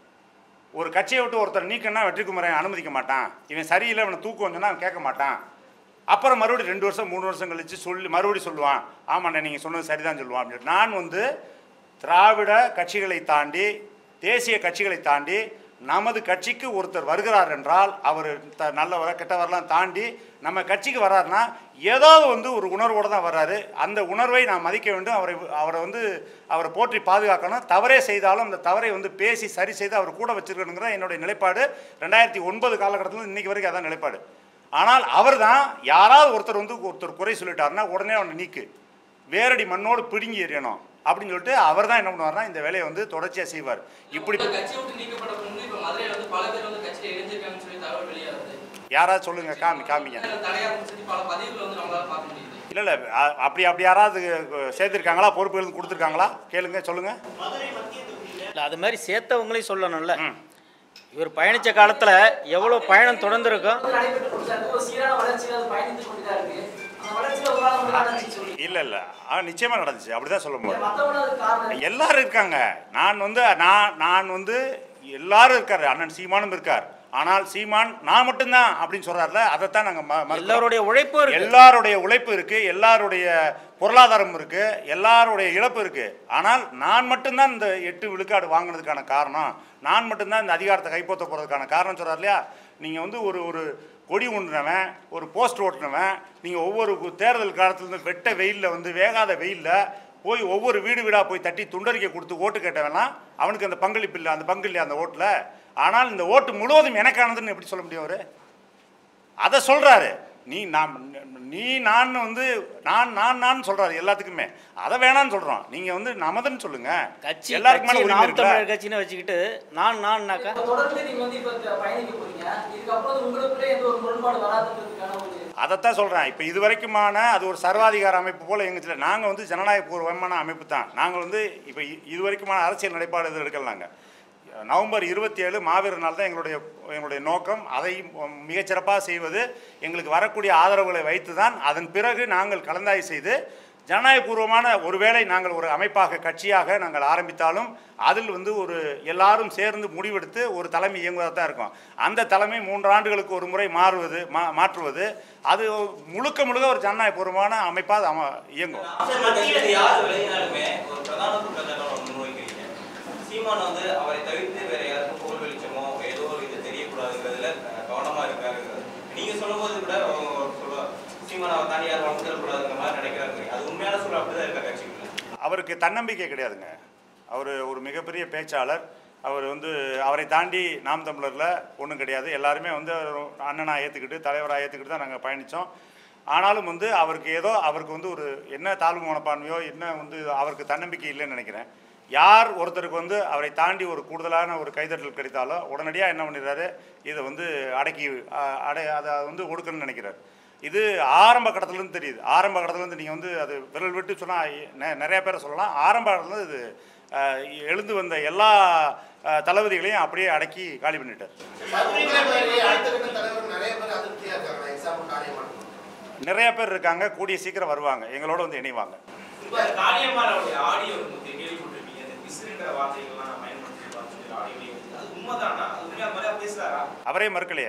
ஒரு கட்சியை விட்டு ஒருத்தர் நீக்கன்னா வெற்றி குமரன் அனுமதிக்க மாட்டான் இவன் சரியில்லை இவனை தூக்குவோம் சொன்னா அவன் கேட்க மாட்டான் அப்புறம் மறுபடியும் ரெண்டு வருஷம் மூணு வருஷம் கழிச்சு சொல்லி மறுபடியும் சொல்லுவான் ஆமாண்ணே நீங்கள் சொன்னது சரிதான் சொல்லுவான் அப்படின்னு நான் வந்து திராவிட கட்சிகளை தாண்டி தேசிய கட்சிகளை தாண்டி நமது கட்சிக்கு ஒருத்தர் வருகிறார் என்றால் அவர் த நல்லவர கெட்டவரெல்லாம் தாண்டி நம்ம கட்சிக்கு வர்றாருன்னா ஏதாவது வந்து ஒரு உணர்வோடு தான் வர்றாரு அந்த உணர்வை நான் மதிக்க வேண்டும் அவரை அவரை வந்து அவரை போற்றி பாதுகாக்கணும் தவறே செய்தாலும் அந்த தவறை வந்து பேசி சரி செய்து அவர் கூட வச்சிருக்கணுங்கிற என்னுடைய நிலைப்பாடு ரெண்டாயிரத்தி ஒன்பது காலகட்டத்தில் இன்னைக்கு வரைக்கும் அதான் நிலைப்பாடு ஆனால் அவர் தான் யாராவது ஒருத்தர் வந்து ஒருத்தர் குறை சொல்லிட்டாருன்னா உடனே அவனை நீக்கு வேரடி மண்ணோடு பிடுங்கி எறியணும் அப்படின்னு சொல்லிட்டு அவர் தான் என்ன பண்ணுவார்னா இந்த வேலையை வந்து தொடர்ச்சியாக செய்வார் இப்படி இப்படி கட்சியை விட்டு நீக்கப்பட்ட முன்பு இப்ப மதுரையில வந்து பல பேர் வந்து கட்சியில இணைஞ்சிருக்காங்கன்னு சொல்லி தகவல் வெளியாகுது யாராவது சொல்லுங்க காமி காமிங்க தடையா சொல்லி பல பதிவுகள் வந்து நம்மளால பார்க்க முடியுது இல்லை இல்லை அப்படி அப்படி யாராவது சேர்த்துருக்காங்களா பொறுப்புகள் கொடுத்துருக்காங்களா கேளுங்க சொல்லுங்க மதுரை மத்திய தொகுதியில இல்லை அது மாதிரி சேர்த்தவங்களையும் சொல்லணும்ல ம். இவர் பயணித்த காலத்தில் எவ்வளோ பயணம் தொடர்ந்துருக்கும் வந்து நடைபெற்று கொடுத்தாரு ஒரு சீரான வளர்ச்சியில் அது பயணித்து கொண்டுதான் இருக்கு அந்த வளர்ச்சியில் உங்களால் வந்து நடந்துச்சு சொல்லி இல்லை இல்லை ஆ நிச்சயமாக நடந்துச்சு அப்படி தான் சொல்ல முடியும் மற்றவங்க அதுக்கு காரணம் என்ன? எல்லாரும் இருக்காங்க நான் வந்து நான் நான் வந்து எல்லாரும் இருக்காரு அண்ணன் சீமானும் இருக்கார் ஆனால் சீமான் நான் மட்டும்தான் அப்படின்னு சொல்றாருல அதைத்தான் நாங்கள் எல்லாருடைய உழைப்பும் இருக்கு எல்லாருடைய உழைப்பு இருக்கு எல்லாருடைய பொருளாதாரம் இருக்கு எல்லாருடைய இழப்பு இருக்கு ஆனால் நான் மட்டும்தான் இந்த எட்டு விழுக்காடு வாங்கினதுக்கான காரணம் நான் மட்டும்தான் இந்த அதிகாரத்தை கைப்பற்ற போகிறதுக்கான காரணம் சொல்றாரு இல்லையா நீங்கள் வந்து ஒரு ஒரு கொடி ஊன்றினவன் ஒரு போஸ்ட் ஓட்டுனவன் நீங்கள் ஒவ்வொரு கு- தேர்தல் காலத்துலேருந்து வெட்ட வெயிலில் வந்து வேகாத வெயிலில் போய் ஒவ்வொரு வீடு வீடாக போய் தட்டி துண்டறிக்கை கொடுத்து ஓட்டு கேட்டவன்லாம் அவனுக்கு அந்த பங்களிப்பு இல்லை அந்த பங்கு இல்லையா அந்த ஓட்டில் ஆனால் இந்த ஓட்டு முழுவதும் எனக்கானதுன்னு எப்படி சொல்ல முடியும் அவரு அதை சொல்றாரு நீ நான் நீ நான் வந்து நான் நான் நான் சொல்றாரு எல்லாத்துக்குமே அதை வேணான்னு சொல்றோம் நீங்க வந்து நமதுன்னு சொல்லுங்க கட்சி எல்லாருக்கும் மேல கட்சி உரிமை நாம் இருக்குல்ல? தமிழர் கட்சின்னு வச்சுக்கிட்டு நான் நான்னாக்கா இப்ப தொடர்ந்து நீங்க வந்து இப்ப த- பயணிக்க போறீங்க இதுக்கப்புறம் உங்களுக்குள்ளே எந்த ஒரு முரண்பாடு வராதுன்றதுக்கான ஒரு அதைத்தான் சொல்கிறேன் இப்போ இது வரைக்குமான அது ஒரு சர்வாதிகார அமைப்பு போல் எங்கள் நாங்கள் வந்து ஜனநாயக பூர்வமான அமைப்பு தான் நாங்கள் வந்து இப்போ இது வரைக்குமான அரசியல் நிலைப்பாடு எதுவும் எடுக்கல நாங்கள் நவம்பர் இருபத்தி ஏழு மாவீரர் நாள் தான் எங்களுடைய எங்களுடைய நோக்கம் அதை மிகச்சிறப்பாக செய்வது எங்களுக்கு வரக்கூடிய ஆதரவுகளை வைத்து தான் அதன் பிறகு நாங்கள் கலந்தாய்வு செய்து ஜனநாயகபூர்வமான ஒருவேளை நாங்கள் ஒரு அமைப்பாக கட்சியாக நாங்கள் ஆரம்பித்தாலும் அதில் வந்து ஒரு எல்லாரும் சேர்ந்து முடிவெடுத்து ஒரு தலைமை இயங்குவதாக தான் இருக்கும் அந்த தலைமை மூன்று ஆண்டுகளுக்கு ஒரு முறை மாறுவது மா மாற்றுவது அது முழுக்க முழுக்க ஒரு ஜனநாயகபூர்வமான அமைப்பாக அது அம இயங்கும் மத்தியில் யார் விலகினாலுமே ஒரு பிரதான குற்றச்சாட்டை அவர் முன்வைக்கிறீங்க சீமான் வந்து அவரை தவிர்த்து வேற யாருக்கும் புகழ் வெளிச்சமோ ஏதோ ஒரு இது தெரியக்கூடாதுங்கிறதுல அஹ், கவனமா இருக்காருங்கிறது நீங்க சொல்லும்போது கூட அவங்க சொல்லுவார் சீமான் அவர் தாண்டி யாரும் வளர்ந்துடக்கூடாதுங்கிற மாதிரி நினைக்கிறாங்க அது உண்மையான சொல்ல அப்படிதான் இருக்கா கட்சிக்குள்ள அவருக்கு தன்னம்பிக்கை கிடையாதுங்க அவர் ஒரு மிகப்பெரிய பேச்சாளர் அவர் வந்து அவரை தாண்டி நாம் தமிழரில் ஒன்றும் கிடையாது எல்லாருமே வந்து அண்ணனாக ஏற்றுக்கிட்டு தலைவராக ஏற்றுக்கிட்டு தான் நாங்கள் பயணித்தோம் ஆனாலும் வந்து அவருக்கு ஏதோ அவருக்கு வந்து ஒரு என்ன தாழ்வு மனப்பான்மையோ என்ன வந்து அவருக்கு தன்னம்பிக்கை இல்லைன்னு நினைக்கிறேன் யார் ஒருத்தருக்கு வந்து அவரை தாண்டி ஒரு கூடுதலான ஒரு கைதட்டல் கிடைத்தாலோ உடனடியாக என்ன பண்ணிடுறாரு இதை வந்து அடக்கி அ- அடை அதை வந்து ஒடுக்கணும்னு நினைக்கிறார் இது ஆரம்ப கட்டத்துலேருந்து தெரியுது ஆரம்ப கட்டத்துலேருந்து நீங்கள் வந்து அது விரல் விட்டு சொன்னால் நிறைய பேரை சொல்லலாம் ஆரம்ப கட்டத்துல இது அஹ், எழுந்து வந்த எல்லா அஹ், தளபதிகளையும் அப்படியே அடக்கி காலி பண்ணிட்டார் மதுரையில மாதிரி அடுத்த கட்ட தலைவர் நிறைய பேர் அதிருப்தியா இருக்காங்க எக்ஸாம்பிள் காரியமான நிறைய பேர் இருக்காங்க கூடிய சீக்கிரம் வருவாங்க எங்களோட வந்து இணைவாங்க இப்ப காளியம்மாளுடைய ஆடியோ வந்து கேள்விப்பட்டிருப்பீங்க இந்த பிசுறுங்கிற வார்த்தைகள்லாம் நான் பயன்படுத்திருப்பான்னு சொல்லி ஆடியோலயே வந்து அது உண்மைதானா அது உண்மையா மாதிரியா பேசுறாரா அவரே மறுக்கலையே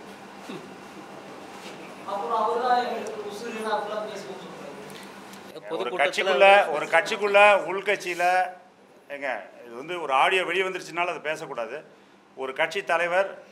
அப்புறம் அவர் தான் எங்களுக்கு உசுருன்னு அப்படிலாம் பேசுவோம் சொல்றாரு ஒரு கட்சிக்குள்ள ஒரு கட்சிக்குள்ள உள்கட்சியில் ஏங்க இது வந்து ஒரு ஆடியோ வெளியே வந்துருச்சுனால அதை பேசக்கூடாது ஒரு கட்சி தலைவர்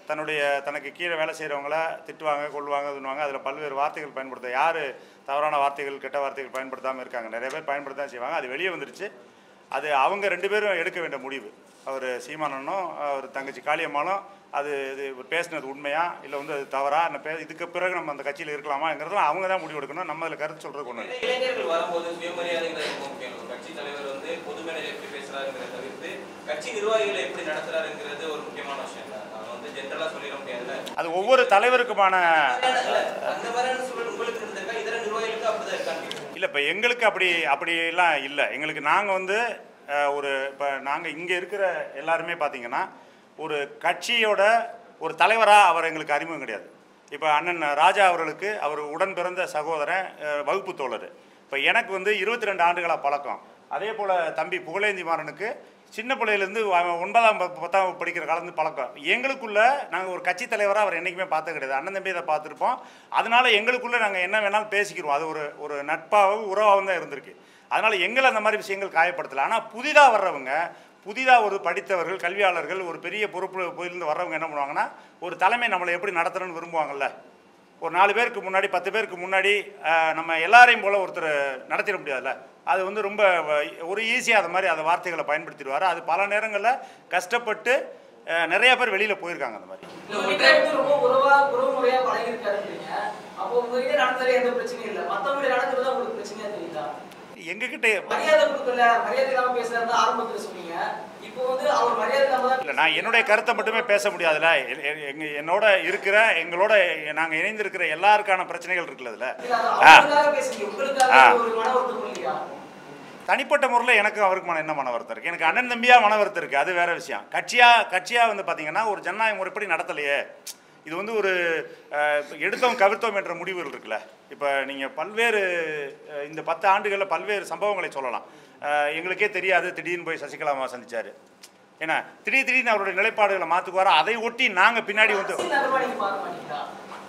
தன்னுடைய தனக்கு கீழே வேலை செய்கிறவங்கள திட்டுவாங்க கொள்ளுவாங்க இதுவாங்க அதில் பல்வேறு வார்த்தைகள் பயன்படுத்த யார் தவறான வார்த்தைகள் கெட்ட வார்த்தைகள் பயன்படுத்தாமல் இருக்காங்க நிறைய பேர் பயன்படுத்த தான் செய்வாங்க அது வெளியே வந்துருச்சு அது அவங்க ரெண்டு பேரும் எடுக்க வேண்டிய முடிவு அவர் சீமானனும் அவர் தங்கச்சி காளியம்மாளும் அது இது பேசினது உண்மையா இல்லை வந்து அது தவறா என்ன பே இதுக்கு பிறகு நம்ம அந்த கட்சியில் இருக்கலாமாங்கிறதுலாம் அவங்க தான் முடிவு எடுக்கணும் நம்ம அதில் கருத்து சொல்கிறதுக்கு ஒன்று நிறைய இளைஞர்கள் வரும்போது சுயமரியாதைங்கிறது ரொம்ப முக்கியம் ஒரு கட்சி தலைவர் வந்து பொது மேடையில் எப்படி பேசுறாருங்கிறத தவிர்த்து கட்சி நிர்வாகிகளை எப்படி நடத்துறாருங்கிறது ஒரு முக்கியமான விஷயம் தான் நம்ம வந்து ஜென்ரலா சொல்லிட முடியாதுல்ல அது ஒவ்வொரு தலைவருக்குமான இல்ல, அந்த மாதிரியான சூழல் உங்களுக்கு இருந்திருக்கா இதர நிர்வாகிகளுக்கு அப்படிதான் இருக்கான்னு கேக்குறேன். இல்லை இப்போ எங்களுக்கு அப்படி அப்படிலாம் இல்லை எங்களுக்கு நாங்கள் வந்து அஹ், ஒரு இப்போ நாங்கள் இங்கே இருக்கிற எல்லாருமே பார்த்தீங்கன்னா ஒரு கட்சியோட ஒரு தலைவராக அவர் எங்களுக்கு அறிமுகம் கிடையாது இப்போ அண்ணன் ராஜா அவர்களுக்கு அவர் உடன் பிறந்த சகோதரன் அஹ், வகுப்பு தோழர் இப்போ எனக்கு வந்து இருபத்தி ரெண்டு ஆண்டுகளாக பழக்கம் அதே போல் தம்பி புகழேந்தி மாறனுக்கு சின்ன பிள்ளையிலேருந்து ஒன்பதாம் ப- பத்தாம் வகுப்பு படிக்கிற காலந்து பழக்கம் எங்களுக்குள்ள நாங்கள் ஒரு கட்சி தலைவராக அவர் என்றைக்குமே பார்த்தது கிடையாது அண்ணன் தம்பி இதை பார்த்துருப்போம் அதனால எங்களுக்குள்ள நாங்கள் என்ன வேணாலும் பேசிக்கிறோம் அது ஒரு ஒரு நட்பாகவும் உறவாகவும் தான் இருந்திருக்கு அதனால எங்களை அந்த மாதிரி விஷயங்கள் காயப்படுத்தலை ஆனால் புதிதாக வர்றவங்க புதிதாக ஒரு படித்தவர்கள் கல்வியாளர்கள் ஒரு பெரிய பொறுப்பு போயிலிருந்து வர்றவங்க என்ன பண்ணுவாங்கன்னா ஒரு தலைமை நம்மளை எப்படி நடத்தணும்னு விரும்புவாங்கல்ல ஒரு நாலு பேருக்கு முன்னாடி பத்து பேருக்கு முன்னாடி அஹ், நம்ம எல்லாரையும் போல ஒருத்தர் நடத்திட முடியாதுல்ல அது வந்து ரொம்ப வ- ஒரு ஈஸியாக அது மாதிரி அந்த வார்த்தைகளை பயன்படுத்திடுவார் அது பல நேரங்களில் கஷ்டப்பட்டு அஹ், நிறைய பேர் வெளியில் போயிருக்காங்க அந்த மாதிரி உங்ககிட்ட வந்து ரொம்ப உறவா உறவு முறையா பழகி இருக்காருன்றீங்க அப்போ உங்ககிட்ட நடந்ததுல எந்த பிரச்சனையும் இல்லை மத்தவங்க நடக்கிறது உங்களுக்கு பிரச்சனையா தெரியுதா எங்ககிட்ட மரியாதை கொடுக்கல மரியாதை இல்லாம பேசுறாருன்னு ஆரம்பத்துல சொன்னீங்க இப்போ வந்து அவர் மரியாதை இல்லாம தான் இல்லை நான் என்னுடைய கருத்தை மட்டுமே பேச முடியாதுல்ல எ- எ- எங்க என்னோட இருக்கிற எங்களோட நாங்கள் இணைந்திருக்கிற எல்லாருக்கான பிரச்சனைகள் இருக்குல்ல அதில் இல்ல, அது ஆ. அவங்களுக்காக பேசுறீங்க உங்களுக்காக ஆ. ஒரு மன வருத்தம் இல்லையா தனிப்பட்ட முறையில் எனக்கு அவருக்கு மன என்ன மன வருத்தம் இருக்குது எனக்கு அண்ணன் தம்பியாக மன வருத்தம் இருக்குது அது வேற விஷயம் கட்சியாக கட்சியாக வந்து பார்த்தீங்கன்னா ஒரு ஜனநாயக முறைப்படி நடத்தலையே இது வந்து ஒரு அஹ், எடுத்தோம் கவிர்த்தோம் என்ற முடிவுகள் இருக்குல்ல இப்போ நீங்கள் பல்வேறு அஹ், இந்த பத்து ஆண்டுகளில் பல்வேறு சம்பவங்களை சொல்லலாம் அஹ், எங்களுக்கே தெரியாது திடீர்னு போய் சசிகலாமா சந்திச்சார் ஏன்னா திடீர் திடீர்னு அவருடைய நிலைப்பாடுகளை மாற்றுக்குவாரோ அதை ஒட்டி நாங்கள் பின்னாடி வந்து அரசியல் நகர்வா நீங்க பார்க்க மாட்டீங்களா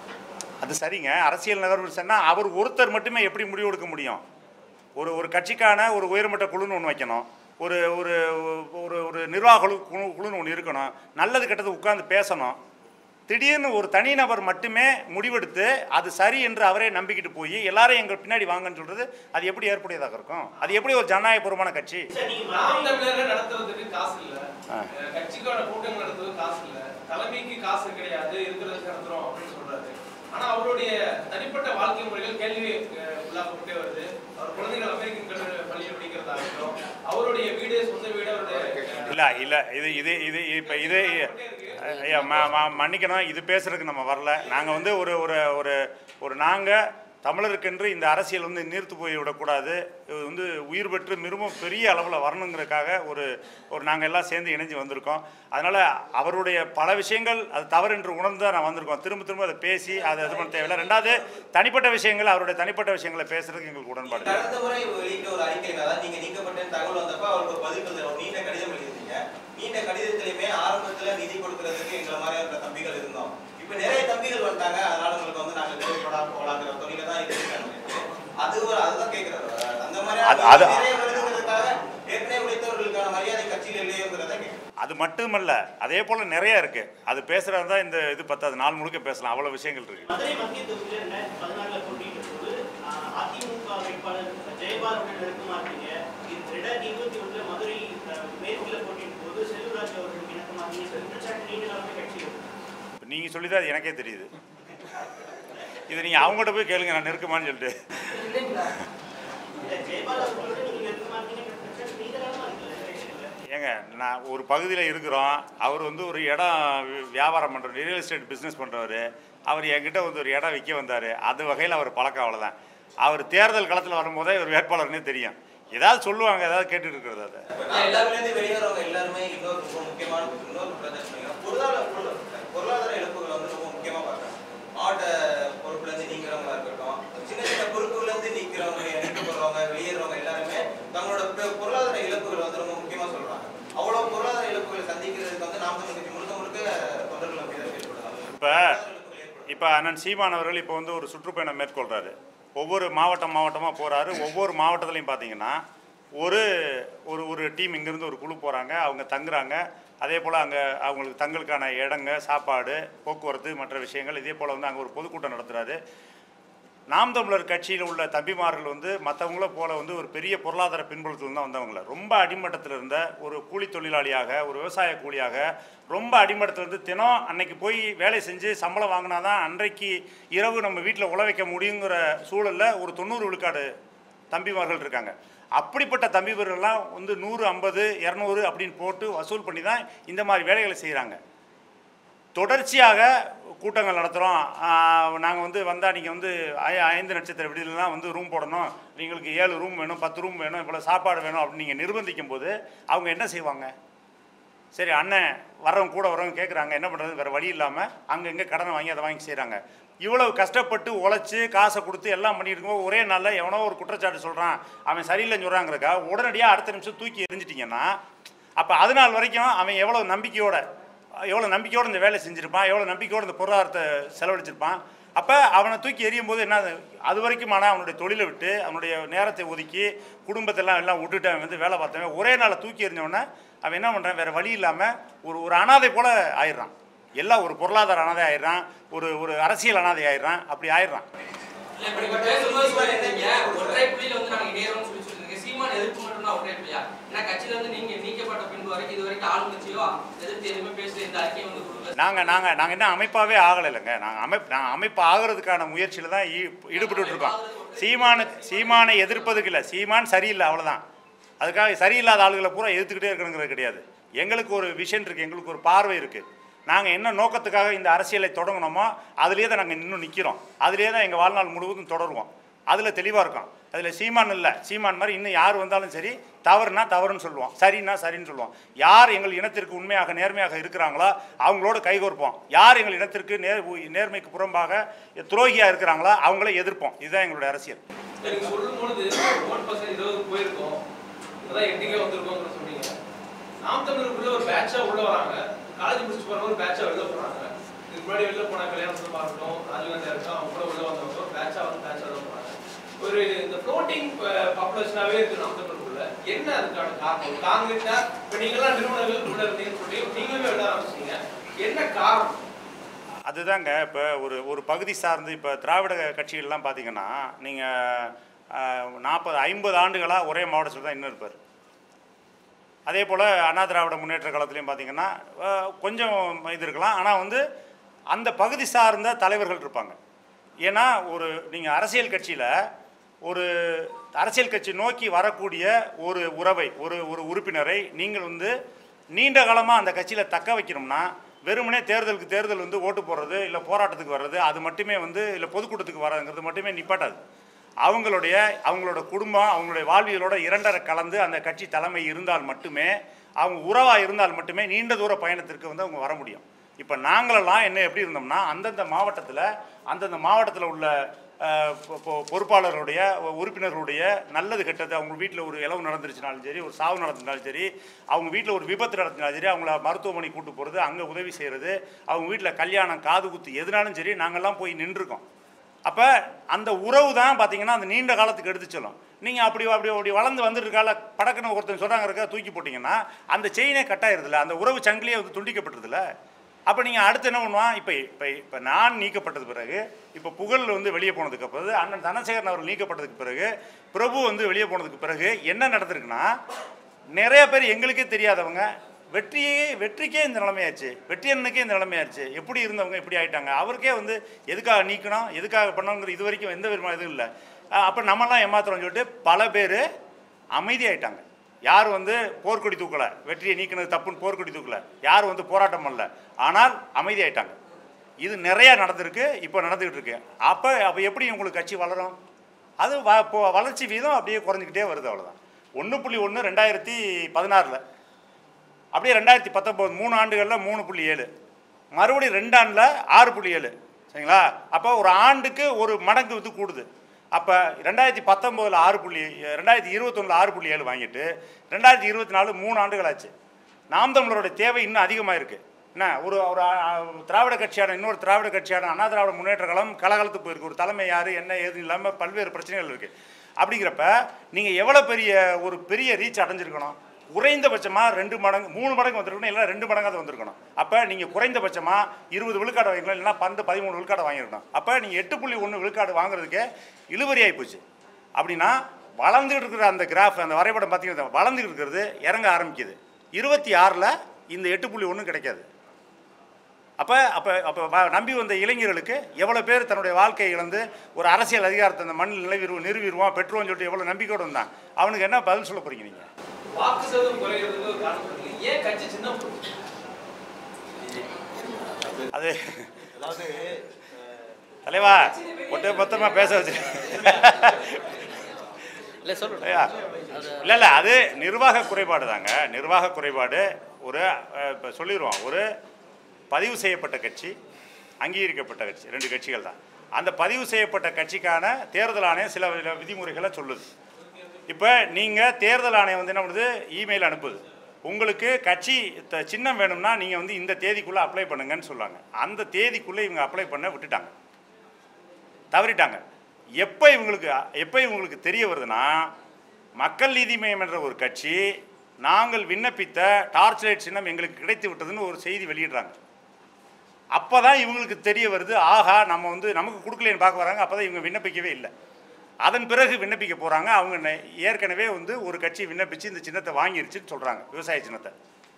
அது சரிங்க அரசியல் நகர்வு சொன்னால் அவர் ஒருத்தர் மட்டுமே எப்படி முடிவு எடுக்க முடியும் ஒரு ஒரு கட்சிக்கான ஒரு உயர்மட்ட குழுன்னு ஒன்று வைக்கணும் ஒரு ஒரு ஒரு ஒரு நிர்வாக குழு குழு குழுன்னு ஒன்று இருக்கணும் நல்லது கெட்டது உட்கார்ந்து பேசணும் திடீர்னு ஒரு தனிநபர் மட்டுமே முடிவெடுத்து அது சரி என்று அவரே நம்பிக்கிட்டு போய் எல்லாரும் எங்கள் பின்னாடி வாங்கன்னு சொல்றது அது எப்படி ஏற்புடையதாக இருக்கும் அது எப்படி ஒரு ஜனநாயகபூர்வமான கட்சி சார் நீங்க நாம் மதுரை தமிழரை நடத்துறதுக்கு காசு இல்ல ஆ. அஹ் கட்சிக்கான கூட்டம் நடத்துறதுக்கு காசு இல்ல தலைமைக்கு காசு கிடையாது இருக்கிறதுக்கு நடத்துறோம் அப்படின்னு சொல்றாரு ஆனா அவருடைய தனிப்பட்ட வாழ்க்கை முறைகள் கேள்வி அஹ், உள்ளாக்கப்பட்டே வருது அவர் குழந்தைகள் அமெரிக்கன் கல்லூரி பள்ளியில் படிக்கிறதாகட்டும் அவருடைய வீடு சொந்த வீடு அவருடைய இல்லை இல்லை இது இது இது இப்போ இது ஐயா ம- ம- மன்னிக்கணும் இது பேசுறதுக்கு நம்ம வரல நாங்கள் வந்து ஒரு ஒரு ஒரு ஒரு நாங்கள் தமிழருக்கென்று இந்த அரசியல் வந்து நீர்த்து போய் விடக்கூடாது இது வந்து உயிர் பெற்று மிகவும் பெரிய அளவில் வரணுங்கிறதுக்காக ஒரு ஒரு நாங்கள் எல்லாம் சேர்ந்து இணைஞ்சு வந்திருக்கோம் அதனால் அவருடைய பல விஷயங்கள் அது தவறு என்று உணர்ந்து தான் நான் வந்திருக்கோம் திரும்ப திரும்ப அதை பேசி அதை இது பண்ண தேவையில்லை ரெண்டாவது தனிப்பட்ட விஷயங்கள் அவருடைய தனிப்பட்ட விஷயங்களை பேசுறதுக்கு எங்களுக்கு உடன்பாடு இல்லை. கடந்த முறை வெளியிட்ட ஒரு அறிக்கை அதாவது நீங்க நீக்கப்பட்டேன்னு தகவல் வந்தப்ப அவருக்கு ஒரு பதில் தந்தார். ஒரு நீண்ட கடிதம் எழுதியிருந்தீங்க நீண்ட கடிதத்திலுமே ஆரம்பத்துல நிதி கொடுக்கறதுக்கு எங்களை மாதிரியான தம்பிகள் இருந்தோம் இப்ப நிறைய தம்பிகள் வந்துட்டாங்க அதனால உங்களுக்கு வந்து நாங்க தேவைப்படாம போலாங்கிற துணியில தான் இருக்காங்க அது ஒரு அதுதான் கேட்கிறாரு அந்த மாதிரி அது- அது- நிறைய வருதுங்கிறதுக்காக ஏற்கனவே உழைத்தவர்களுக்கான மரியாதை கட்சியில் இல்லையோங்கிறத கேட்கிறேன் அது மட்டுமல்ல அதே போல் நிறைய இருக்குது அது பேசுகிறது தான் இந்த இது பத்தாது நாள் முழுக்க பேசலாம் அவ்வளோ விஷயங்கள் இருக்குது மதுரை மத்திய தொகுதியில் ரெண்டாயிரத்தி பதினாலுல போட்டியிட்ட போது ஆஹ், அதிமுக வேட்பாளர் ஜெயபாலுடன் நெருக்கமா இருந்தீங்க இது ரெண்டாயிரத்தி இருபத்தி ஒண்ணுல மதுரை ஆஹ், மேற்குல போட்டியிட்ட போது செல்வராஜ் அவர்களுக்கு இணக்கமா இருந்தீங்க குற்றச்சாட்டு நீண்ட நாளாவே கட்சியில் இப்போ நீங்கள் சொல்லி தான் அது எனக்கே தெரியுது இது நீங்கள் அவங்ககிட்ட போய் கேளுங்க நான் நெருக்கமான்னு சொல்லிட்டு இல்லைங்களா இல்ல ஜெயபால் அவர்களோட நீங்க நெருக்கமா இருந்தீங்க குற்றச்சாட்டு நீண்ட நாளா இருக்குல்ல எலெக்ஷன்ல ஏங்க நான் ஒரு பகுதியில் இருக்கிறோம் அவர் வந்து ஒரு இடம் வி- வியாபாரம் பண்ணுற ரியல் எஸ்டேட் பிஸ்னஸ் பண்ணுறவர் அவர் என்கிட்ட வந்து ஒரு இடம் விற்க வந்தார் அது வகையில் அவர் பழக்கம் அவ்வளோதான் அவர் தேர்தல் களத்தில் வரும்போதே ஒரு வேட்பாளர்னே தெரியும் ஏதாவது சொல்லுவாங்க ஏதாவது கேட்டுட்டு இருக்கிறது அதை இப்ப நான் எல்லாருமே இருந்து வெளியேறவங்க எல்லாருமே இன்னொரு ரொம்ப முக்கியமான இன்னொரு பிரச்சனை பொருளாதார பொருள்- பொருளாதார இழப்புகளை வந்து ரொம்ப முக்கியமா பார்க்கறாங்க மாவட்ட பொறுப்புல இருந்து நீங்கிறவங்களா இருக்கட்டும் சின்ன சின்ன பொறுப்புல இருந்து நீக்கிறவங்க நீக்கப்படுறவங்க வெளியேறவங்க எல்லாருமே தங்களோட பொ- பொருளாதார இழப்புகளை வந்து ரொம்ப முக்கியமா சொல்றாங்க அவ்வளவு பொருளாதார இழப்புகளை சந்திக்கிறதுக்கு வந்து நாம் தமிழ் கட்சி முழுக்க முழுக்க தொண்டர்கள் அப்படிதான் செயல்படுறாங்க இப்போ இப்போ அண்ணன் சீமான் அவர்கள் இப்போ வந்து ஒரு சுற்றுப்பயணம் மேற்கொள்கிறாரு ஒவ்வொரு மாவட்டம் மாவட்டமாக போகிறாரு ஒவ்வொரு மாவட்டத்துலையும் பார்த்தீங்கன்னா ஒரு ஒரு ஒரு டீம் இங்கேருந்து ஒரு குழு போகிறாங்க அவங்க தங்குறாங்க அதே போல் அங்கே அவங்களுக்கு தங்களுக்கான இடங்க சாப்பாடு போக்குவரத்து மற்ற விஷயங்கள் இதே போல் வந்து அங்கே ஒரு பொதுக்கூட்டம் நடத்துகிறாரு நாம் தமிழர் கட்சியில் உள்ள தம்பிமார்கள் வந்து மற்றவங்கள போல வந்து ஒரு பெரிய பொருளாதார பின்புலத்தில் தான் வந்தவங்கள ரொம்ப அடிமட்டத்தில் இருந்த ஒரு கூலி தொழிலாளியாக ஒரு விவசாய கூலியாக ரொம்ப அடிமட்டத்தில் இருந்து தினம் அன்னைக்கு போய் வேலை செஞ்சு சம்பளம் வாங்கினா தான் அன்றைக்கு இரவு நம்ம வீட்டில் உழ வைக்க முடியுங்கிற சூழலில் ஒரு தொண்ணூறு விழுக்காடு தம்பிமார்கள் இருக்காங்க அப்படிப்பட்ட தம்பிமார்கள்லாம் வந்து நூறு ஐம்பது இரநூறு அப்படின்னு போட்டு வசூல் பண்ணி தான் இந்த மாதிரி வேலைகளை செய்கிறாங்க தொடர்ச்சியாக கூட்டங்கள் நடத்துகிறோம் நாங்கள் வந்து வந்தால் நீங்கள் வந்து ஐ- ஐந்து நட்சத்திர விடுதலாம் வந்து ரூம் போடணும் நீங்களுக்கு ஏழு ரூம் வேணும் பத்து ரூம் வேணும் இவ்வளோ சாப்பாடு வேணும் அப்படின்னு நீங்கள் நிர்பந்திக்கும் போது அவங்க என்ன செய்வாங்க சரி அண்ணன் வரவங்க கூட வரவங்க கேட்குறாங்க என்ன பண்ணுறது வேறு வழி இல்லாமல் அங்கங்கே கடனை வாங்கி அதை வாங்கி செய்கிறாங்க இவ்வளவு கஷ்டப்பட்டு உழைச்சி காசை கொடுத்து எல்லாம் பண்ணிட்டு இருக்கும்போது ஒரே நாளில் எவனோ ஒரு குற்றச்சாட்டு சொல்கிறான் அவன் சரியில்லைன்னு சொல்கிறாங்கிறக்கா உடனடியாக அடுத்த நிமிஷம் தூக்கி எரிஞ்சிட்டிங்கன்னா அப்போ அது நாள் வரைக்கும் அவன் எவ்வளோ நம்பிக்கையோட எவ்வளோ நம்பிக்கையோடு இந்த வேலை செஞ்சுருப்பான் எவ்வளோ நம்பிக்கையோடு இந்த பொருளாதாரத்தை செலவழிச்சிருப்பான் அப்போ அவனை தூக்கி எறியும் போது என்ன ஆகுது? அது வரைக்கும் ஆனால் அவனுடைய தொழிலை விட்டு அவனுடைய நேரத்தை ஒதுக்கி குடும்பத்தெல்லாம் எல்லாம் விட்டுட்டு அவன் வந்து வேலை பார்த்தவன் ஒரே நாளை தூக்கி எறிஞ்சவொடனே அவன் என்ன பண்ணுறான் வேறு வழி இல்லாமல் ஒரு ஒரு அனாதை போல் ஆயிடுறான் எல்லாம் ஒரு பொருளாதார அனாதை ஆயிடுறான் ஒரு ஒரு அரசியல் அனாதை ஆயிடுறான் அப்படி ஆயிடுறான் இல்ல இப்ப நீங்க பேசும்போது சொல்லியிருந்தீங்க ஒற்றை புள்ளியில வந்து நாங்க இணையறோம்னு சொல்லி சொல்லிருந்தீங்க சீமான் எதிர்ப்பு மட்டும் தான் ஒற்றை புள்ளியா ஏன்னா கட்சியில இருந்து நீங்க நீக்கப்பட்ட பின்பு வரைக்கும் இது வரைக்கும் ஆளுங்கட்சியோ எதிர்த்து எதுவுமே பேசல இந்த அறிக்கையை வந்து கொடுக்கல நாங்கள் நாங்கள் நாங்கள் என்ன அமைப்பாகவே ஆகலை இல்லைங்க நாங்கள் அமைப்பு நாங்கள் அமைப்பு ஆகிறதுக்கான முயற்சியில் தான் ஈ- ஈடுபட்டுட்டு இருக்கோம் சீமானு சீமானை எதிர்ப்பதுக்கு இல்லை சீமான் சரியில்லை அவ்வளோதான் அதுக்காக சரியில்லாத ஆளுகளை பூரா எதிர்த்துக்கிட்டே இருக்கணுங்கிறது கிடையாது எங்களுக்கு ஒரு விஷன் இருக்குது எங்களுக்கு ஒரு பார்வை இருக்குது நாங்கள் என்ன நோக்கத்துக்காக இந்த அரசியலை தொடங்கினோமோ அதுலேயே தான் நாங்கள் இன்னும் நிற்கிறோம் அதுலேயே தான் எங்கள் வாழ்நாள் முழுவதும் தொடருவோம் அதில் தெளிவாக இருக்கோம் அதில் சீமான் இல்லை சீமான் மாதிரி இன்னும் யார் வந்தாலும் சரி தவறுனா தவறுன்னு சொல்லுவோம் சரின்னா சரின்னு சொல்லுவோம் யார் எங்கள் இனத்திற்கு உண்மையாக நேர்மையாக இருக்கிறாங்களோ அவங்களோட கைகோர்ப்போம் யார் எங்கள் இனத்திற்கு நேர் நேர்மைக்கு புறம்பாக துரோகியாக இருக்கிறாங்களோ அவங்கள எதிர்ப்போம் இதுதான் எங்களுடைய அரசியல் நீங்க சொல்லும் பொழுது ஓட் பர்சன்ட் இருபது போயிருக்கோம் இப்பதான் எட்டுக்கே வந்திருக்கோம்னு சொன்னீங்க நாம் தமிழருக்குள்ள ஒரு பேட்சா உள்ள வராங்க காலேஜ் முடிச்சு போறவங்க ஒரு பேட்சா வெளில போறாங்க இதுக்கு முன்னாடி வெளில போன கல்யாணம் சுத்தமா இருக்கட்டும் ராஜீவ்காந்தியா இருக்கட்டும் அவங்க கூட உள்ள வந்தவங்க ஒரு பேட்சா வந்து பேட்சா உள்ள போறாங்க ஒரு இந்த ஃப்ளோட்டிங் பாப்புலேஷனாவே இருக்கு நாம் தமிழருக்குள்ள என்ன அதுக்கான காரணம் காங்கிரஸா இப்ப நீங்களாம் நிறுவனங்கள் உள்ள இருந்தீங்கன்னு சொல்லி நீங்களுமே வெளில ஆரம்பிச்சீங்க என்ன காரணம் அதுதாங்க இப்போ ஒரு ஒரு பகுதி சார்ந்து இப்போ திராவிட கட்சிகள்லாம் பார்த்தீங்கன்னா நீங்கள் நாற்பது ஐம்பது ஆண்டுகளாக ஒரே மாவட்டத்தில் தான் இன்னும் இருப்பார் அதே போல் அண்ணா திராவிட முன்னேற்ற காலத்துலேயும் பார்த்தீங்கன்னா அஹ், கொஞ்சம் இது இருக்கலாம் ஆனால் வந்து அந்த பகுதி சார்ந்த தலைவர்கள் இருப்பாங்க ஏன்னா ஒரு நீங்கள் அரசியல் கட்சியில் ஒரு அரசியல் கட்சி நோக்கி வரக்கூடிய ஒரு உறவை ஒரு ஒரு உறுப்பினரை நீங்கள் வந்து நீண்ட காலமாக அந்த கட்சியில் தக்க வைக்கணும்னா வெறுமனே தேர்தலுக்கு தேர்தல் வந்து ஓட்டு போடுறது இல்லை போராட்டத்துக்கு வர்றது அது மட்டுமே வந்து இல்லை பொதுக்கூட்டத்துக்கு வர்றதுங்கிறது மட்டுமே நிப்பாட்டாது அவங்களுடைய அவங்களோட குடும்பம் அவங்களுடைய வாழ்வியலோட இரண்டரை கலந்து அந்த கட்சி தலைமை இருந்தால் மட்டுமே அவங்க உறவாக இருந்தால் மட்டுமே நீண்ட தூர பயணத்திற்கு வந்து அவங்க வர முடியும் இப்போ நாங்களெல்லாம் என்ன எப்படி இருந்தோம்னா அந்தந்த மாவட்டத்தில் அந்தந்த மாவட்டத்தில் உள்ள அஹ், பொ- பொ- பொறுப்பாளர்களுடைய உறுப்பினர்களுடைய நல்லது கெட்டது அவங்க வீட்டில் ஒரு இளவு நடந்துருச்சுனாலும் சரி ஒரு சாவு நடந்திருந்தாலும் சரி அவங்க வீட்டில் ஒரு விபத்து நடத்தினாலும் சரி அவங்கள மருத்துவமனை கூட்டு போகிறது அங்கே உதவி செய்கிறது அவங்க வீட்டில் கல்யாணம் காது குத்து எதுனாலும் சரி நாங்கள்லாம் போய் நின்றுருக்கோம் அப்போ அந்த உறவு தான் பார்த்தீங்கன்னா அந்த நீண்ட காலத்துக்கு எடுத்து சொல்லும் நீங்கள் அப்படி அப்படி அப்படி வளர்ந்து வந்துட்டு இருக்கால படக்குன்னு ஒருத்தன் சொல்கிறாங்க இருக்கா தூக்கி போட்டிங்கன்னா அந்த செயினே கட்டாயிருதுல அந்த உறவு சங்கிலியே வந்து துண்டிக்கப்படுறதில்ல அப்போ நீங்கள் அடுத்து என்ன பண்ணுவான் இப்போ இப்போ இப்போ நான் நீக்கப்பட்டது பிறகு இப்போ புகழ் வந்து வெளியே போனதுக்கு பிறகு அண்ணன் தனசேகரன் அவர்கள் நீக்கப்பட்டதுக்கு பிறகு பிரபு வந்து வெளியே போனதுக்கு பிறகு என்ன நடந்திருக்குன்னா நிறைய பேர் எங்களுக்கே தெரியாதவங்க வெற்றியே வெற்றிக்கே இந்த நிலைமையாச்சு வெற்றியனுக்கே இந்த நிலைமையாச்சு எப்படி இருந்தவங்க இப்படி ஆயிட்டாங்க அவருக்கே வந்து எதுக்காக நீக்கணும் எதுக்காக பண்ணணுங்கிற இது வரைக்கும் எந்த விதமான இதுவும் இல்லை அப்போ நம்மலாம் ஏமாத்துறோம்னு சொல்லிட்டு பல பேர் அமைதியாயிட்டாங்க யார் வந்து போர்க்கொடி தூக்கலை வெற்றியை நீக்கினது தப்புன்னு போர்க்கொடி தூக்கலை யார் வந்து போராட்டம் பண்ணல ஆனால் அமைதியாயிட்டாங்க இது நிறையா நடந்திருக்கு இப்போ நடந்துக்கிட்டு இருக்கு அப்போ அப்போ எப்படி உங்களுக்கு கட்சி வளரும் அது வ இப்போ வளர்ச்சி வீதம் அப்படியே குறைஞ்சிக்கிட்டே வருது அவ்வளோதான் ஒன்று புள்ளி ஒன்று ரெண்டாயிரத்தி பதினாறில் அப்படியே ரெண்டாயிரத்தி பத்தொம்போது மூணு ஆண்டுகளில் மூணு புள்ளி ஏழு மறுபடியும் ரெண்டு ஆண்டில் ஆறு புள்ளி ஏழு சரிங்களா அப்போ ஒரு ஆண்டுக்கு ஒரு மடங்கு வந்து கூடுது அப்போ ரெண்டாயிரத்தி பத்தொம்போதில் ஆறு புள்ளி ரெண்டாயிரத்தி இருபத்தொன்னில் ஆறு புள்ளி ஏழு வாங்கிட்டு ரெண்டாயிரத்தி இருபத்தி நாலு மூணு ஆண்டுகள் ஆச்சு நாம் தமிழரோட தேவை இன்னும் அதிகமாக இருக்குது என்ன ஒரு ஒரு அ, திராவிட கட்சியான இன்னொரு திராவிட கட்சியான அண்ணா திராவிட முன்னேற்ற கழகம் கலகலத்து போயிருக்கு ஒரு தலைமை யார் என்ன ஏது இல்லாமல் பல்வேறு பிரச்சனைகள் இருக்குது அப்படிங்கிறப்ப நீங்கள் எவ்வளோ பெரிய ஒரு பெரிய ரீச் அடைஞ்சிருக்கணும் குறைந்தபட்சமாக ரெண்டு மடங்கு மூணு மடங்கு வந்திருக்கணும் இல்லைன்னா ரெண்டு மடங்காவது வந்திருக்கணும் அப்போ நீங்கள் குறைந்தபட்சமாக இருபது விழுக்காடு வாங்கிக்கலாம் இல்லைன்னா பன்னெண்டு பதிமூணு விழுக்காடு வாங்கியிருக்கணும் அப்போ நீங்கள் எட்டு புள்ளி ஒன்று விழுக்காடு வாங்குறதுக்கே இழுவரி ஆகிப்போச்சு அப்படின்னா வளர்ந்துட்டு இருக்கிற அந்த கிராஃப் அந்த வரைபடம் பார்த்தீங்கன்னா வளர்ந்துட்டு இருக்கிறது இறங்க ஆரம்பிக்குது இருபத்தி ஆறில் இந்த எட்டு புள்ளி ஒன்றும் கிடைக்காது அப்போ அப்போ அப்போ நம்பி வந்த இளைஞர்களுக்கு எவ்வளோ பேர் தன்னுடைய வாழ்க்கையை இழந்து ஒரு அரசியல் அதிகாரத்தை அந்த மண்ணில் நிலவிடுவோம் நிறுவிடுவோம் பெற்றுவோம்னு சொல்லிட்டு எவ்வளோ நம்பிக்கையோடு வந்தான் அவனுக்கு என்ன பதில் சொல்ல போகிறீங்க நீங்கள் வாக்கு சதவீதம் குறைகிறதுக்கு ஒரு காரணம் இருக்கு. ஏன் கட்சி சின்ன போச்சு அது தலைவா ஒட்டு மொத்தமாக பேச வச்சு இல்லை சொல்லுங்க ஐயா இல்லை இல்லை அது நிர்வாக குறைபாடு தாங்க நிர்வாக குறைபாடு ஒரு இப்போ சொல்லிடுவோம் ஒரு பதிவு செய்யப்பட்ட கட்சி அங்கீகரிக்கப்பட்ட கட்சி ரெண்டு கட்சிகள் தான் அந்த பதிவு செய்யப்பட்ட கட்சிக்கான தேர்தல் ஆணையம் சில வித விதிமுறைகளை சொல்லுது இப்போ நீங்கள் தேர்தல் ஆணையம் வந்து என்ன பண்ணுது இமெயில் அனுப்புது உங்களுக்கு கட்சி த- சின்னம் வேணும்னா நீங்கள் வந்து இந்த தேதிக்குள்ளே அப்ளை பண்ணுங்கன்னு சொல்லுவாங்க அந்த தேதிக்குள்ளே இவங்க அப்ளை பண்ண விட்டுட்டாங்க தவறிட்டாங்க எப்போ இவங்களுக்கு எப்போ இவங்களுக்கு தெரிய வருதுன்னா மக்கள் நீதி மையம் என்ற ஒரு கட்சி நாங்கள் விண்ணப்பித்த டார்ச் லைட் சின்னம் எங்களுக்கு கிடைத்து விட்டதுன்னு ஒரு செய்தி வெளியிடுறாங்க அப்போ தான் இவங்களுக்கு தெரிய வருது ஆஹா நம்ம வந்து நமக்கு கொடுக்கலன்னு பார்க்க வராங்க அப்போ தான் இவங்க விண்ணப்பிக்கவே இல்லை அதன் பிறகு விண்ணப்பிக்க போகிறாங்க அவங்க நெ- ஏற்கனவே வந்து ஒரு கட்சி விண்ணப்பிச்சு இந்த சின்னத்தை வாங்கிருச்சுன்னு சொல்கிறாங்க விவசாய சின்னத்தை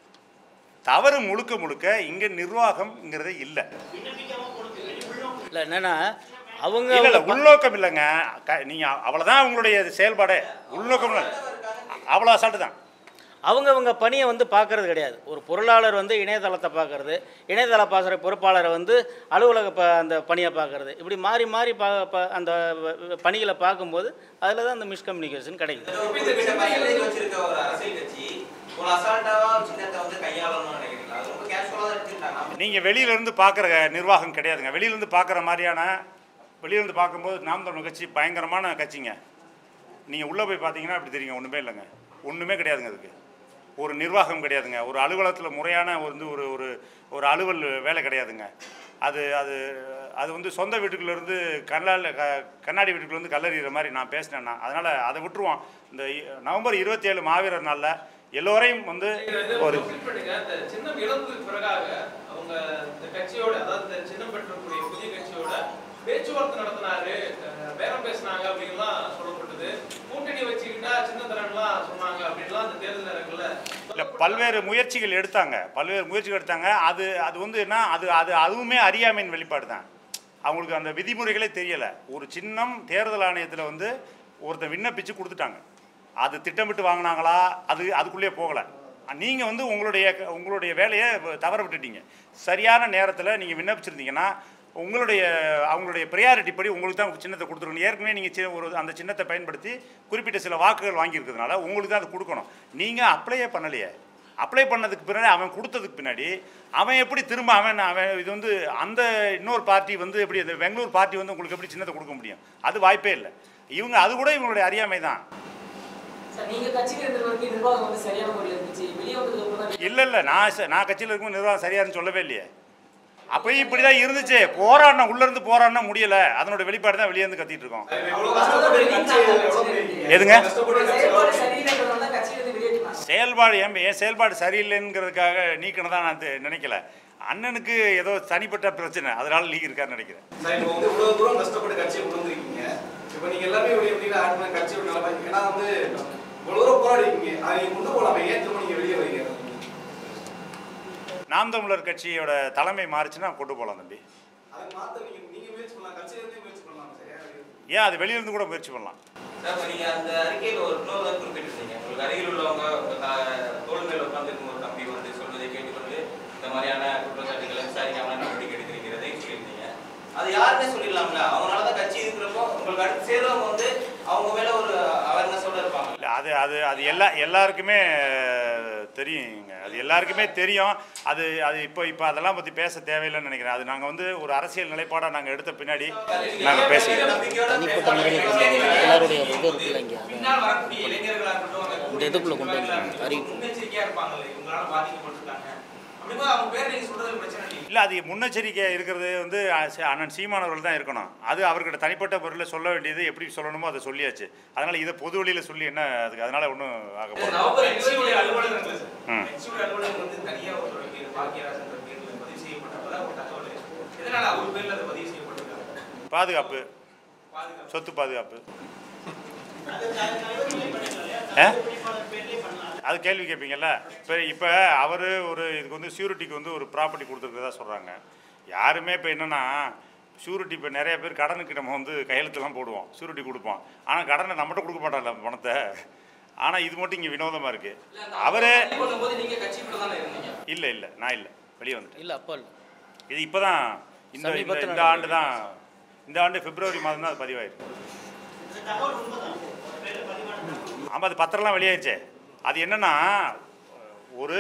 தவறு முழுக்க முழுக்க இங்கே நிர்வாகம்ங்கிறதே இல்லை விண்ணப்பிக்காம போனது உள்நோக்கம் இல்லை என்னன்னா அவங்க இல்ல இல்ல உள்நோக்கம் இல்லைங்க க- நீங்க அவ்வளவுதான் உங்களுடைய செயல்பாடு உள்நோக்கம் இல்லை அவ்வளோ அசால்ட்டு தான் அவங்க அவங்க பணியை வந்து பார்க்கறது கிடையாது ஒரு பொருளாளர் வந்து இணையதளத்தை பார்க்கறது இணையதள பாசுற பொறுப்பாளரை வந்து அலுவலக ப அந்த பணியை பார்க்கறது இப்படி மாறி மாறி பா பா- அந்த வ- வ- பணிகளை பார்க்கும்போது அதில் தான் அந்த மிஸ்கம்யூனிகேஷன் கிடைக்குது ஒரு குறிப்பிட்ட percentage வச்சிருக்க ஒரு அரசியல் கட்சி ஒரு அசால்ட்டாவா சின்னத்தை வந்து கையாளணும்னு நினைக்கிறீங்களா அது ரொம்ப கேஷுவலாக தான் எடுத்துக்கிட்டாங்க நீங்க வெளியில இருந்து பார்க்குற நிர்வாகம் கிடையாதுங்க வெளியில இருந்து பார்க்குற மாதிரியான வெளியில இருந்து பார்க்கும்போது நாம் தமிழ் கட்சி பயங்கரமான கட்சிங்க நீங்க உள்ள போய் பார்த்தீங்கன்னா அப்படி தெரியுங்க ஒண்ணுமே இல்லைங்க ஒண்ணுமே கிடையாதுங்க அதுக்கு ஒரு நிர்வாகம் கிடையாதுங்க ஒரு அலுவலகத்தில் முறையான வந்து ஒரு ஒரு ஒரு அலுவல் வேலை கிடையாதுங்க அது அது அது வந்து சொந்த வீட்டுக்குள்ளேருந்து கல்லால் க கண்ணாடி வீட்டுக்குள்ளேருந்து கல்லறிகிற மாதிரி நான் பேசினேன்னா அதனால் அதை விட்டுருவோம் இந்த இ- நவம்பர் இருபத்தி ஏழு மாவீரர் நாளில் எல்லோரையும் வந்து ஒரு flip பண்ணுங்க. இந்த சின்னம் இழந்ததுக்கு பிறகாக அவங்க இந்த கட்சியோட அதாவது இந்த சின்னம் பெற்றக்கூடிய புதிய கட்சியோட பேச்சுவார்த்தை நடத்தினாரு அஹ் பேரம் பேசினாங்க அப்படின்லாம் சொல்லப்பட்டது கூட்டணி வச்சுக்கிட்டா சின்ன தரன்லாம் சொன்னாங்க அப்படின்லாம் அந்த தேர்தல் நேரங்கள்ல இல்லை பல்வேறு முயற்சிகள் எடுத்தாங்க பல்வேறு முயற்சிகள் எடுத்தாங்க அது அது வந்து என்ன அது அது அதுவுமே அறியாமையின் வெளிப்பாடு தான் அவங்களுக்கு அந்த விதிமுறைகளே தெரியலை ஒரு சின்னம் தேர்தல் ஆணையத்தில் வந்து ஒருத்தன் விண்ணப்பிச்சு கொடுத்துட்டாங்க அது திட்டமிட்டு வாங்கினாங்களா அது அதுக்குள்ளேயே போகலை நீங்கள் வந்து உங்களுடைய உங்களுடைய வேலையை தவற விட்டுட்டீங்க சரியான நேரத்தில் நீங்கள் விண்ணப்பிச்சிருந்தீங்கன்னா உங்களுடைய அவங்களுடைய ப்ரையாரிட்டி படி உங்களுக்கு தான் சின்னத்தை கொடுத்துருக்கணும் ஏற்கனவே நீங்கள் ஒரு அந்த சின்னத்தை பயன்படுத்தி குறிப்பிட்ட சில வாக்குகள் வாங்கியிருக்கிறதுனால உங்களுக்கு தான் அது கொடுக்கணும் நீங்கள் அப்ளையே பண்ணலையே அப்ளை பண்ணதுக்கு பின்னாடி அவன் கொடுத்ததுக்கு பின்னாடி அவன் எப்படி திரும்ப அவன் அவன் இது வந்து அந்த இன்னொரு பார்ட்டி வந்து எப்படி அந்த பெங்களூர் பார்ட்டி வந்து உங்களுக்கு எப்படி சின்னத்தை கொடுக்க முடியும் அது வாய்ப்பே இல்லை இவங்க அது கூட இவங்களுடைய அறியாமை தான் சார் நீங்க கட்சிக்கு இருந்த வரைக்கும் நிர்வாகம் வந்து சரியான முறையில் இருந்துச்சு வெளியே வந்ததுக்கு அப்புறம் தான் இல்லை இல்லை நான் ச- நான் கட்சியில் இருக்கும் நிர்வாகம் சரியாருன்னு சொல்லவே இல்லையே அப்பயும் இப்படி தான் இருந்துச்சு போராடின உள்ளேருந்து போராடினா முடியலை அதனோட வெளிப்பாடு தான் வெளியே இருந்து கத்திட்டு இருக்கோம் எதுங்க செயல்பாடு சரியில்லைன்றதால தான் கட்சியிலிருந்து வெளியேற்றினாங்க செயல்பாடு என் என் செயல்பாடு சரியில்லைங்கிறதுக்காக நீக்கணும் தான் நான் தெ- நினைக்கல அண்ணனுக்கு ஏதோ தனிப்பட்ட பிரச்சனை அதனால லீக் இருக்காருன்னு நினைக்கிறேன் சார் இப்போ வந்து இவ்வளவு தூரம் கஷ்டப்பட்டு கட்சியை கொண்டு வந்திருக்கீங்க இப்போ நீங்க எல்லாமே இப்படி எப்படின்னு ஆட் பண்ண கட்சி விட்டு நல்லா பாருங்க ஏன்னா வந்து இவ்வளவு தூரம் போராடி இருக்கீங்க அதை நீங்க கொண்டு போகலாம் ஏன் திரும்ப நீங்க வெளியே வரீங்க நாம் தமிழர் கட்சியோட தலைமை மாறுச்சுன்னா கொண்டு போகலாம் தம்பி அதை மாத்த நீங்க நீங்க முயற்சி பண்ணலாம் கட்சியிலிருந்தே முயற்சி பண்ணலாம் சரியா ஏன் அது வெளியிருந்து கூட முயற்சி பண்ணலாம் சார் இப்போ நீங்கள் அந்த அறிக்கையில் ஒரு இன்னொரு தான் குறிப்பிட்டிருந்தீங்க உங்களுக்கு அருகில் உள்ளவங்க உங்க த- தோள் மேல் உட்காந்துருக்கும் ஒரு தம்பி வந்து சொல்வதை கேட்டுக்கொண்டு இந்த மாதிரியான குற்றச்சாட்டுகளை விசாரிக்காம நடவடிக்கை எடுக்கிறீங்கிறதை சொல்லியிருந்தீங்க அது யாருன்னே சொல்லிடலாம்ல அவங்களால தான் கட்சி இருக்கிறப்போ உங்களுக்கு அடுத்து சேர்றவங்க வந்து அவங்க மேல ஒரு அவேர்னஸோட இருப்பாங்க இல்லை அது அது அது எல்லா எல்லாருக்குமே அஹ், தெரியுங்க அது எல்லாருக்குமே தெரியும் அது அது இப்போ இப்போ அதெல்லாம் பற்றி பேச தேவையில்லைன்னு நினைக்கிறேன் அது நாங்கள் வந்து ஒரு அரசியல் நிலைப்பாடாக நாங்கள் எடுத்த பின்னாடி நாங்கள் பேசிக்கிறோம் தனிப்பட்ட முறையில் கொண்டு வரணும். எல்லாருடைய இது இருக்குல்ல இங்கே பின்னால் வரக்கூடிய இளைஞர்களா இருக்கட்டும் அந்த இந்த இதுக்குள்ள கொண்டு கூட்டணி வரணும். அறிவிப்பு. முன்னெச்சரிக்கையா இருப்பாங்கல்ல இவங்களால பாதிக்கப்பட்டிருக்காங்க அப்படிமா அவங்க பேர் நீங்க சொல்றது பிரச்சனை இல்லை இல்லை அது முன்னெச்சரிக்கை இருக்கிறது வந்து அஹ், சி- அண்ணன் சீமானவர்கள் தான் இருக்கணும் அது அவர்கிட்ட தனிப்பட்ட பொருளில் சொல்ல வேண்டியது எப்படி சொல்லணுமோ அதை சொல்லியாச்சு அதனால் இதை பொது வழியில் சொல்லி என்ன அதுக்கு அதனால் ஒன்றும் ஆக போகிறது நவம்பர் கட்சியுடைய இருபத்தி அலுவலகங்கள் சார். ம். கட்சியுடைய அலுவலகம் வந்து தனியா ஒருத்தரோட பேர் பாக்கியராஜன் பேர்ல பதிவு செய்யப்பட்டப்பல ஒரு தகவல் எதனால அவர் பேர்ல அது பதிவு செய்யப்பட்டிருக்காங்க பாதுகாப்பு பாதுகாப்பு சொத்து பாதுகாப்பு அது தலைவர்களே பண்ணிக்கலாம் இல்லையா ஆ? தலைவர் வேட்பாளர் பேர்லயே பண்ணலாம் அது கேள்வி கேட்பீங்கல்ல இப்போ இப்போ அவர் ஒரு இதுக்கு வந்து ஷூரிட்டிக்கு வந்து ஒரு ப்ராப்பர்ட்டி கொடுத்துருக்கதா சொல்கிறாங்க யாருமே இப்போ என்னென்னா ஷூரிட்டி இப்போ நிறைய பேர் கடனுக்கு நம்ம வந்து கையெழுத்துலாம் போடுவோம் ஷூரிட்டி கொடுப்போம் ஆனால் கடனை நம்மகிட்ட கொடுக்க மாட்டாங்கல்ல பணத்தை ஆனால் இது மட்டும் இங்கே வினோதமாக இருக்குது அவரே பண்ணும்போது நீங்க கட்சிக்குள்ள தானே இருந்தீங்க இல்லை இல்லை நான் இல்லை வெளியே வந்துட்டேன் இல்லை அப்போ இல்லை இது இப்போ தான் இந்த இந்த- சமீபத்துல இந்த ஆண்டு தான் இந்த ஆண்டு பிப்ரவரி மாதம் தான் அது பதிவாயிருக்கு இந்த தகவல் உண்மைதான் ஒரு பேர்ல பதிவான தகவல் ஆமாம் அது பத்திரம்லாம் வெளியாயிடுச்சே அது என்னன்னா ஒரு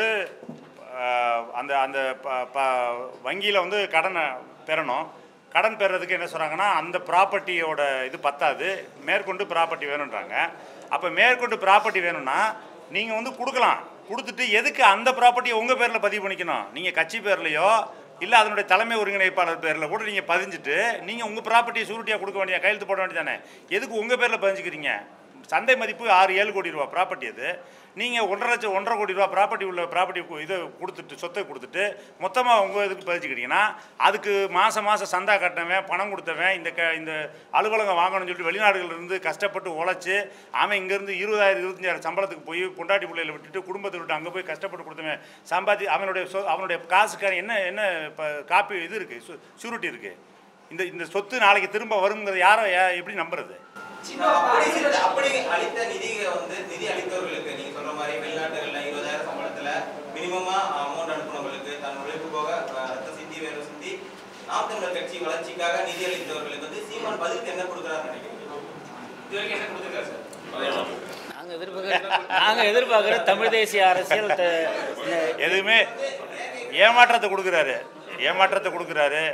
அஹ், அந்த அந்த வங்கியில் வந்து கடனை பெறணும் கடன் பெறதுக்கு என்ன சொல்கிறாங்கன்னா அந்த ப்ராப்பர்ட்டியோட இது பத்தாது மேற்கொண்டு ப்ராப்பர்ட்டி வேணுன்றாங்க அப்போ மேற்கொண்டு ப்ராப்பர்ட்டி வேணும்னா நீங்கள் வந்து கொடுக்கலாம் கொடுத்துட்டு எதுக்கு அந்த ப்ராப்பர்ட்டியை உங்கள் பேரில் பதிவு பண்ணிக்கணும் நீங்கள் கட்சி பேர்லையோ இல்லை அதனுடைய தலைமை ஒருங்கிணைப்பாளர் பேரில் கூட நீங்கள் பதிஞ்சுட்டு நீங்கள் உங்கள் ப்ராப்பர்ட்டியை சூரிட்டியாக கொடுக்க வேண்டிய கையெழுத்து போட வேண்டியதானே எதுக்கு உங்கள் பேரில் பதிஞ்சுக்கிறீங்க சந்தை மதிப்பு ஆறு ஏழு கோடி ரூபா ப்ராப்பர்ட்டி அது நீங்கள் ஒன்றரை லட்சம் ஒன்றரை கோடி ரூபா ப்ராப்பர்ட்டி உள்ள ப்ராப்பர்ட்டி இதை கொடுத்துட்டு சொத்தை கொடுத்துட்டு மொத்தமாக உங்கள் இதுக்கு பதிச்சுக்கிட்டீங்கன்னா அதுக்கு மாதம் மாதம் சந்தா கட்டினவன் பணம் கொடுத்தவன் இந்த க இந்த அலுவலகம் வாங்கணும்னு சொல்லிட்டு வெளிநாடுகள்ல இருந்து கஷ்டப்பட்டு உழைச்சி அவன் இங்கேருந்து இருபதாயிரம் இருபத்தஞ்சாயிரம் சம்பளத்துக்கு போய் பொண்டாட்டி பிள்ளைகளை விட்டுட்டு குடும்பத்தை விட்டு அங்கே போய் கஷ்டப்பட்டு கொடுத்தவன் சம்பாதி அவனுடைய சொ அவனுடைய காசுக்கான என்ன என்ன இப்போ காப்பி இது இருக்குது ஷூரிட்டி இருக்குது இந்த இந்த சொத்து நாளைக்கு திரும்ப வருங்கிறத யாரோ யா- எப்படி நம்புறது அப்படி செஞ்ச- அப்படி அளித்த நிதியை வந்து நிதி அளித்தவர்களுக்கு நீங்க சொல்ற மாதிரி வெளிநாட்டுகள்ல இருபதாயிரம் சம்பளத்துல மினிமமா அமௌண்ட் அனுப்புனவங்களுக்கு தன் உழைப்பு போக அஹ், ரத்த சிந்தி வேறு சிந்தி நாம் தமிழர் கட்சி வளர்ச்சிக்காக நிதி அளித்தவர்களுக்கு வந்து சீமான் பதிலுக்கு என்ன கொடுக்குறாருன்னு நினைக்கிறீங்க இது வரைக்கும் என்ன கொடுத்துருக்காரு சார் நாங்கள் எதிர்பார்க்குற நாங்கள் எதிர்பார்க்குற தமிழ் தேசிய அரசியல் த- இந்த- எதுவுமே ஏமாற்றத்தை கொடுக்குறாரு ஏமாற்றத்தை கொடுக்குறாரு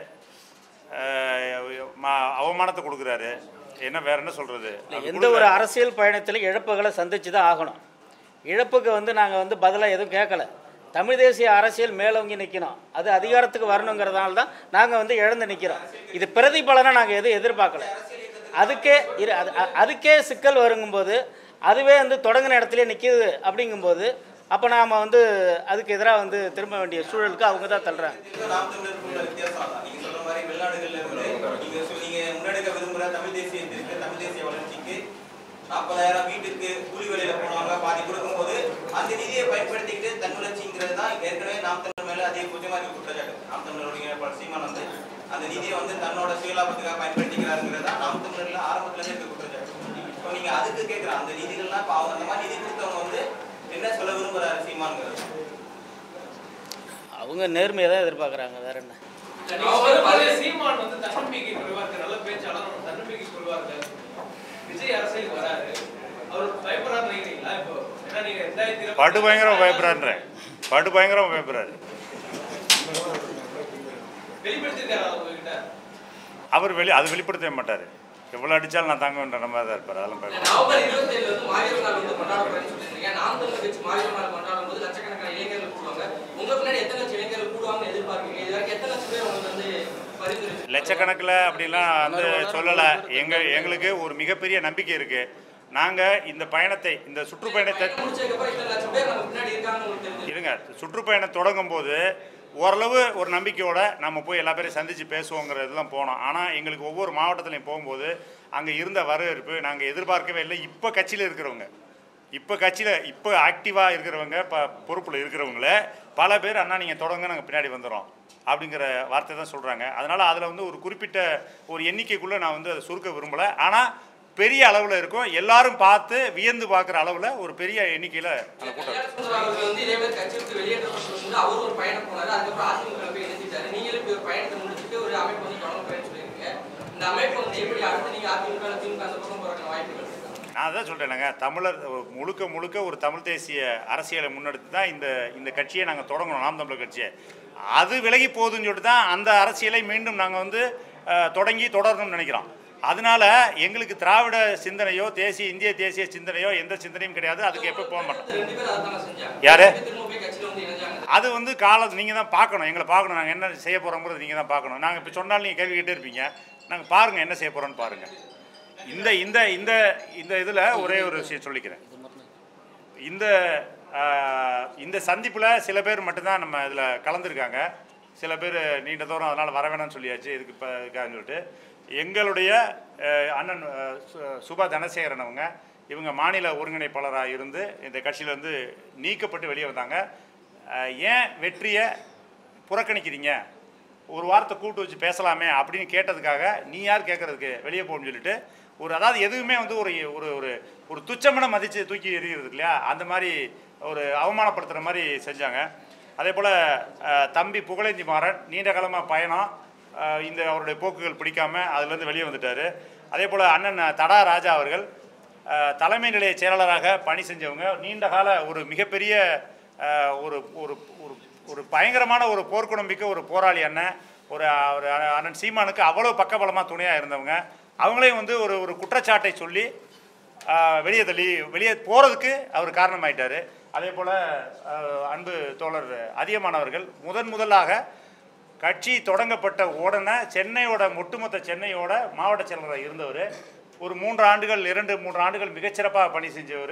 அஹ், ம- அவமானத்தை கொடுக்குறாரு என்ன வேற என்ன சொல்றது அது எந்த ஒரு அரசியல் பயணத்திலும் இழப்புகளை சந்திச்சு தான் ஆகணும் இழப்புக்கு வந்து நாங்கள் வந்து பதிலாக எதுவும் கேட்கல தமிழ் தேசிய அரசியல் மேலோங்கி நிற்கணும் அது அதிகாரத்துக்கு வரணுங்கிறதுனால தான் நாங்கள் வந்து இழந்து நிற்கிறோம் இது பிரதிபலனை நாங்கள் எதுவும் எதிர்பார்க்கல அதுக்கே இரு அது அ- அதுக்கே சிக்கல் வருங்கும்போது அதுவே வந்து தொடங்கின இடத்துலயே நிற்கிது அப்படிங்கும்போது அப்போ நாம் வந்து அதுக்கு எதிராக வந்து திரும்ப வேண்டிய சூழலுக்கு அவங்க தான் தள்ளுறாங்க இதுக்கும் நாம் தமிழருக்கும் உள்ள வித்தியாசம் அதான் நீங்க சொல்ற மாதிரி வெளிநாடுகள்ல இருந்து நீங்க சொ- நீங்க முன்னெடுக்க விரும்புற தமிழ் தேசியத்திற்கு தமிழ் தேசிய வளர்ச்சிக்கு நாற்பதாயிரம் வீட்டுக்கு கூலி வேலையில போனவங்க பாதி கொடுக்கும்போது அந்த நிதியை பயன்படுத்திக்கிட்டு தன்னுணர்ச்சிங்கிறது தான் ஏற்கனவே நாம் தமிழர் மேல அதிக குற்றமா இருக்க குற்றச்சாட்டு நாம் தமிழருடைய சீமான் வந்து அந்த நிதியை வந்து தன்னோட சுயலாபத்துக்காக பயன்படுத்திக்கிறாருங்கிறது தான் நாம் தமிழர்ல ஆரம்பத்துல இருந்து இருக்க குற்றச்சாட்டு இப்போ நீங்க அதுக்கு கேட்குற அந்த நிதிகள்லாம் இப்போ அவங்க அந்த மாதிரி நிதி கொடுத்தவங்க வந்து என்ன சொல்ல விரும்புறாரு சீமான்ங்கிறது அவங்க நேர்மையை தான் எதிர்பார்க்குறாங்க வேற என்ன இல்ல, நீங்க அவர் சொல்ற வந்து மாதிரி சீமான் வந்து தன்னம்பிக்கை குறைவா இருக்கு நல்ல பேச்சாளர் நம்ம தன்னம்பிக்கை குறைவா இருக்கு விஜய் அரசியலுக்கு வராரு அவர் பயப்படுறாரு நினைக்கிறீங்களா இப்போ ஏன்னா நீங்க ரெண்டாயிரத்தி படு பயங்கரம் பயப்படுறான்றேன் படு பயங்கரம் பயப்படுறாரு வெளிப்படுத்திருக்காரு உங்ககிட்ட அவர் வெளி அது வெளிப்படுத்தவே மாட்டார் எவ்வளோ அடித்தாலும் நான் தாங்க வேண்டாம் நம்ம தான் இருப்பார் அதெல்லாம் இல்ல, பயப்பட நவம்பர் இருபத்தி ஏழுல வந்து மாவீரர் நாள் வந்து கொண்டாடப்படுறேன்னு சொல்லியிருந்தீங்க நாம் தமிழர் கட்சி மாவீரர் நாள் கொண்டாடும் போது லட்சக்கணக்கான இளைஞர்கள் கூடுவாங்க உங்க பின்னாடி எத்தனை லட்சம் இளைஞர்கள் கூடுவாங்கன்னு எதிர்பார்க்கீங்க இது வரைக்கும் எத்தனை லட்சம் பேர் உங்களுக்கு வந்து பரிந்துரை லட்சக்கணக்கில் அப்படிலாம் வந்து சொல்லலை எங்கள் எங்களுக்கு ஒரு மிகப்பெரிய நம்பிக்கை இருக்குது நாங்கள் இந்த பயணத்தை இந்த சுற்றுப்பயணத்தை முடிச்சதுக்கப்புறம் இத்தனை லட்சம் பேர் நம்ம பின்னாடி இருக்காங்கன்னு உங்களுக்கு தெரிஞ்சு இருங்க சுற்றுப்பயணம் தொடங்கும் போது ஓரளவு ஒரு நம்பிக்கையோட நம்ம போய் எல்லா பேரையும் சந்தித்து பேசுவோங்கிறது தான் போனோம் ஆனால் எங்களுக்கு ஒவ்வொரு மாவட்டத்துலையும் போகும்போது அங்கே இருந்த வரவேற்பு நாங்கள் எதிர்பார்க்கவே இல்லை இப்போ கட்சியில் இருக்கிறவங்க இப்போ கட்சியில் இப்போ ஆக்டிவாக இருக்கிறவங்க இப்போ பொறுப்பில் இருக்கிறவங்கள பல பேர் அண்ணா நீங்கள் தொடங்க நாங்கள் பின்னாடி வந்துடுறோம் அப்படிங்கிற வார்த்தை தான் சொல்கிறாங்க அதனால் அதில் வந்து ஒரு குறிப்பிட்ட ஒரு எண்ணிக்கைக்குள்ளே நான் வந்து அதை சுருக்க விரும்பலை ஆனால் பெரிய அளவில் இருக்கும் எல்லாரும் பார்த்து வியந்து பார்க்குற அளவில் ஒரு பெரிய எண்ணிக்கையில் அந்த கூட்டம் இருக்கும். கல்யாணசுந்தரம் அவர்கள் வந்து இதே மாதிரி கட்சி விட்டு வெளியேற்றப்பட்டு அவர் ஒரு பயணம் போனாரு அதுக்கப்புறம் அதிமுக போய் இணைஞ்சிட்டாரு நீங்களும் இப்படி ஒரு பயணத்தை முடிச்சுட்டு ஒரு அமைப்பு வந்து தொடங்குறேன்னு சொல்லியிருக்கீங்க இந்த அமைப்பு வந்து எப்படி அடுத்து நீங்க அதிமுக திமுக அந்த பக்கம் போறதுக்கு வாய்ப்புகள் இருக்கா? நான் அதான் சொல்கிறேனுங்க தமிழர் முழுக்க முழுக்க ஒரு தமிழ் தேசிய அரசியலை முன்னெடுத்து தான் இந்த இந்த கட்சியை நாங்கள் தொடங்கணும் நாம் தமிழர் கட்சியை அது விலகி போகுதுன்னு சொல்லிட்டு தான் அந்த அரசியலை மீண்டும் நாங்கள் வந்து அஹ், தொடங்கி தொடரணும்னு நினைக்கிறோம் அதனால எங்களுக்கு திராவிட சிந்தனையோ தேசிய இந்திய தேசிய சிந்தனையோ எந்த சிந்தனையும் கிடையாது அதுக்கு எப்போ போக மாட்டோம் ரெண்டு பேரும் அதை தானே செஞ்சாங்க யாரு? திரும்ப போய் கட்சியில வந்து இணைஞ்சாங்க அது வந்து காலம் நீங்கள் தான் பார்க்கணும் எங்களை பார்க்கணும் நாங்கள் என்ன செய்ய போகிறோங்கிறது நீங்கள் தான் பார்க்கணும் நாங்கள் இப்போ சொன்னாலும் நீங்கள் கேள்வி கேட்டே இருப்பீங்க நாங்கள் பாருங்கள் என்ன செய்ய போகிறோன்னு பாருங்கள் இந்த இந்த இந்த இந்த இதில் ஒரே ஒரு விஷயம் சொல்லிக்கிறேன் இந்த ஆஹ், இந்த சந்திப்பில் சில பேர் மட்டும்தான் நம்ம இதில் கலந்துருக்காங்க சில பேர் நீண்ட தூரம் அதனால் வர வேணாம்னு சொல்லியாச்சு இதுக்கு இப்போ இருக்கான்னு சொல்லிட்டு எங்களுடைய ஆஹ், அண்ணன் ஆஹ், சு- சுபா தனசேகரன் அவங்க இவங்க மாநில ஒருங்கிணைப்பாளராக இருந்து இந்த கட்சியிலேருந்து நீக்கப்பட்டு வெளியே வந்தாங்க ஆஹ், ஏன் வெற்றியை புறக்கணிக்கிறீங்க ஒரு வாரத்தை கூட்டு வச்சு பேசலாமே அப்படின்னு கேட்டதுக்காக நீ யார் கேட்கறதுக்கு வெளியே போகணும்னு சொல்லிட்டு ஒரு அதாவது எதுவுமே வந்து ஒரு ஒரு ஒரு ஒரு துச்சமனை மதித்து தூக்கி எறிகிறது இல்லையா அந்த மாதிரி ஒரு அவமானப்படுத்துகிற மாதிரி செஞ்சாங்க அதே போல் தம்பி புகழேந்தி மாறன் நீண்ட காலமாக பயணம் அஹ், இந்த அவருடைய போக்குகள் பிடிக்காம அதுலேருந்து வெளியே வந்துட்டார் அதே போல் அண்ணன் தடா ராஜா அவர்கள் அஹ், தலைமை நிலைய செயலாளராக பணி செஞ்சவங்க நீண்ட கால ஒரு மிகப்பெரிய அஹ், ஒரு ஒரு ஒரு ஒரு பயங்கரமான ஒரு போர்க்குணம்பிக்க ஒரு போராளி அண்ணன் ஒரு அஹ், ஒரு அண்ணன் அண்ணன் சீமானுக்கு அவ்வளோ பக்கபலமாக துணையாக இருந்தவங்க அவங்களையும் வந்து ஒரு ஒரு குற்றச்சாட்டை சொல்லி அஹ், வெளியே தள்ளி வெளியே போகிறதுக்கு அவர் காரணமாயிட்டார் அதே போல் அன்பு தோழர் அதிகமானவர்கள் முதன் முதலாக கட்சி தொடங்கப்பட்ட உடனே சென்னையோட ஒட்டுமொத்த சென்னையோட மாவட்ட செயலராக இருந்தவர் ஒரு மூன்று ஆண்டுகள் இரண்டு மூன்று ஆண்டுகள் மிகச்சிறப்பாக பணி செஞ்சவர்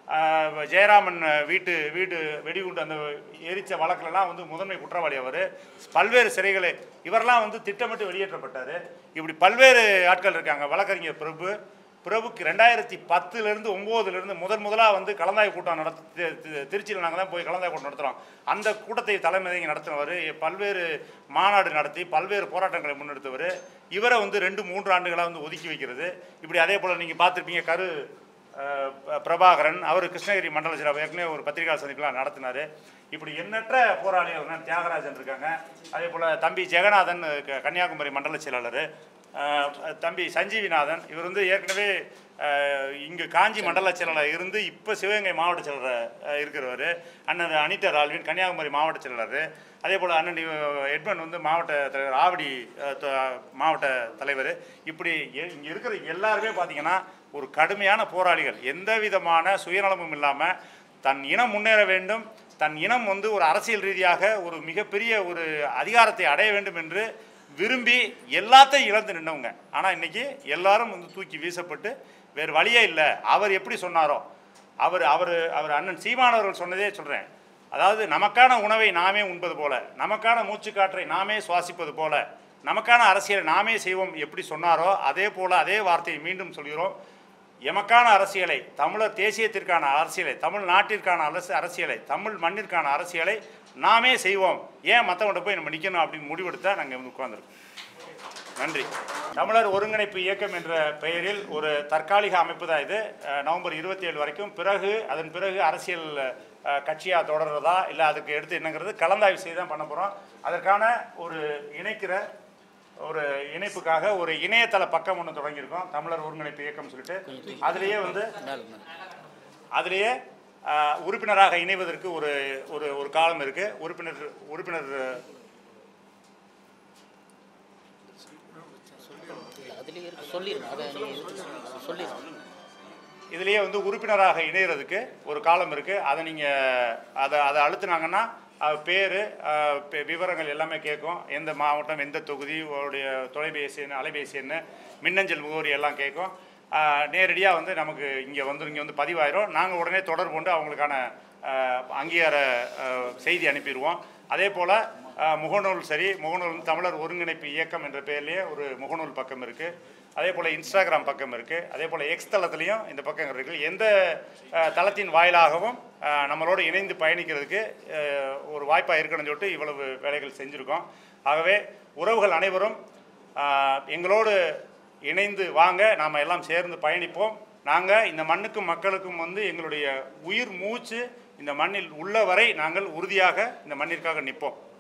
ஜெயராமன் வீட்டு வீடு வெடிகுண்டு அந்த எரிச்ச வழக்குலலாம் வந்து முதன்மை குற்றவாளி அவர் பல்வேறு சிறைகளை இவரெல்லாம் வந்து திட்டமிட்டு வெளியேற்றப்பட்டார் இப்படி பல்வேறு ஆட்கள் இருக்காங்க வழக்கறிஞர் பிரபு பிரபுக்கு ரெண்டாயிரத்தி பத்துலேருந்து ஒம்போதுலேருந்து முதன் முதலாக வந்து கலந்தாய்வு கூட்டம் நடத்தி தி- தி- திருச்சியில் நாங்கள் தான் போய் கலந்தாய்வு கூட்டம் நடத்துகிறோம் அந்த கூட்டத்தை தலைமை நடத்தினவர் பல்வேறு மாநாடு நடத்தி பல்வேறு போராட்டங்களை முன்னெடுத்தவர் இவரை வந்து ரெண்டு மூன்று ஆண்டுகளாக வந்து ஒதுக்கி வைக்கிறது இப்படி அதே போல் நீங்கள் பார்த்துருப்பீங்க கரு அஹ், ப- பிரபாகரன் அவர் கிருஷ்ணகிரி மண்டல சிறப்பு ஏற்கனவே ஒரு பத்திரிகா சந்திப்பெலாம் நடத்தினார் இப்படி எண்ணற்ற போராளிகள் அண்ணன் தியாகராஜன் இருக்காங்க அதே போல் தம்பி ஜெகநாதன் க- கன்னியாகுமரி மண்டல செயலாளர் அஹ், தம்பி சஞ்சீவிநாதன் இவர் வந்து ஏற்கனவே அஹ், இங்கு காஞ்சி மண்டல செயலாளர் இருந்து இப்போ சிவகங்கை மாவட்ட செயலர் இருக்கிறவர் அண்ணன் அனிதா ரால்வின் கன்னியாகுமரி மாவட்ட செயலாளர் அதே போல் அண்ணன் இவ- எட்மன் வந்து மாவட்ட தலைவர் ஆவடி அஹ், த- மாவட்ட தலைவர் இப்படி இங்கே இருக்கிற எல்லாருமே பார்த்தீங்கன்னா ஒரு கடுமையான போராளிகள் எந்த விதமான சுயநலமும் இல்லாமல் தன் இனம் முன்னேற வேண்டும் தன் இனம் வந்து ஒரு அரசியல் ரீதியாக ஒரு மிகப்பெரிய ஒரு அதிகாரத்தை அடைய வேண்டும் என்று விரும்பி எல்லாத்தையும் இழந்து நின்னவங்க ஆனால் இன்னைக்கு எல்லாரும் வந்து தூக்கி வீசப்பட்டு வேறு வழியே இல்லை அவர் எப்படி சொன்னாரோ அவர் அவர் அவர் அண்ணன் சீமானவர்கள் சொன்னதே சொல்கிறேன் அதாவது நமக்கான உணவை நாமே உண்பது போல நமக்கான மூச்சுக்காற்றை நாமே சுவாசிப்பது போல நமக்கான அரசியலை நாமே செய்வோம் எப்படி சொன்னாரோ அதே போல அதே வார்த்தையை மீண்டும் சொல்கிறோம் எமக்கான அரசியலை தமிழர் தேசியத்திற்கான அரசியலை தமிழ் நாட்டிற்கான அரசு அரசியலை தமிழ் மண்ணிற்கான அரசியலை நாமே செய்வோம் ஏன் மற்றவங்கள்ட்ட போய் நம்ம நிற்கணும் அப்படின்னு முடிவெடுத்தா நாங்கள் வந்து உட்கார்ந்துருக்கோம் நன்றி தமிழர் ஒருங்கிணைப்பு இயக்கம் என்ற பெயரில் ஒரு தற்காலிக அமைப்பு தான் இது அஹ், நவம்பர் இருபத்தி ஏழு வரைக்கும் பிறகு அதன் பிறகு அரசியல் கட்சியாக தொடர்றதா இல்லை அதுக்கு எடுத்து என்னங்கிறது கலந்தாய்வு செய்து தான் பண்ண போகிறோம் அதற்கான ஒரு இணைக்கிற ஒரு இணைப்புக்காக ஒரு இணையதள பக்கம் ஒன்று தொடங்கியிருக்கோம் தமிழர் ஒருங்கிணைப்பு இயக்கம் சொல்லிட்டு அதுலேயே வந்து அதுலேயே அஹ், உறுப்பினராக இணைவதற்கு ஒரு ஒரு ஒரு காலம் இருக்குது உறுப்பினர் உறுப்பினர் அதுலேயே இருக்கு சொல்லிடுங்க அதை நீங்கள் சொல்லிடுங்க இதுலேயே வந்து உறுப்பினராக இணையிறதுக்கு ஒரு காலம் இருக்குது அதை நீங்கள் அதை அதை அழுத்துனாங்கன்னா பேர் விவரங்கள் எல்லாமே கேட்கும் எந்த மாவட்டம் எந்த தொகுதி உங்களுடைய தொலைபேசி எண் அலைபேசி எண் மின்னஞ்சல் முகவரி எல்லாம் கேட்கும் நேரடியாக வந்து நமக்கு இங்கே வந்து இங்கே வந்து பதிவாயிரும் நாங்கள் உடனே தொடர்பு கொண்டு அவங்களுக்கான அஹ், அங்கீகார அஹ், செய்தி அனுப்பிடுவோம் அதே போல் முகநூல் சரி முகநூல் வந்து தமிழர் ஒருங்கிணைப்பு இயக்கம் என்ற பெயர்லேயே ஒரு முகநூல் பக்கம் இருக்குது அதே போல் இன்ஸ்டாகிராம் பக்கம் இருக்குது அதே போல் எக்ஸ் தளத்துலேயும் இந்த பக்கங்கள் இருக்குது எந்த அஹ், தளத்தின் வாயிலாகவும் அஹ், நம்மளோடு இணைந்து பயணிக்கிறதுக்கு அஹ், ஒரு வாய்ப்பாக இருக்கணும்னு சொல்லிட்டு இவ்வளவு வேலைகள் செஞ்சுருக்கோம் ஆகவே உறவுகள் அனைவரும் அஹ், எங்களோடு இணைந்து வாங்க நாம் எல்லாம் சேர்ந்து பயணிப்போம் நாங்கள் இந்த மண்ணுக்கும் மக்களுக்கும் வந்து எங்களுடைய உயிர் மூச்சு இந்த மண்ணில் உள்ள வரை நாங்கள் உறுதியாக இந்த மண்ணிற்காக நிற்போம்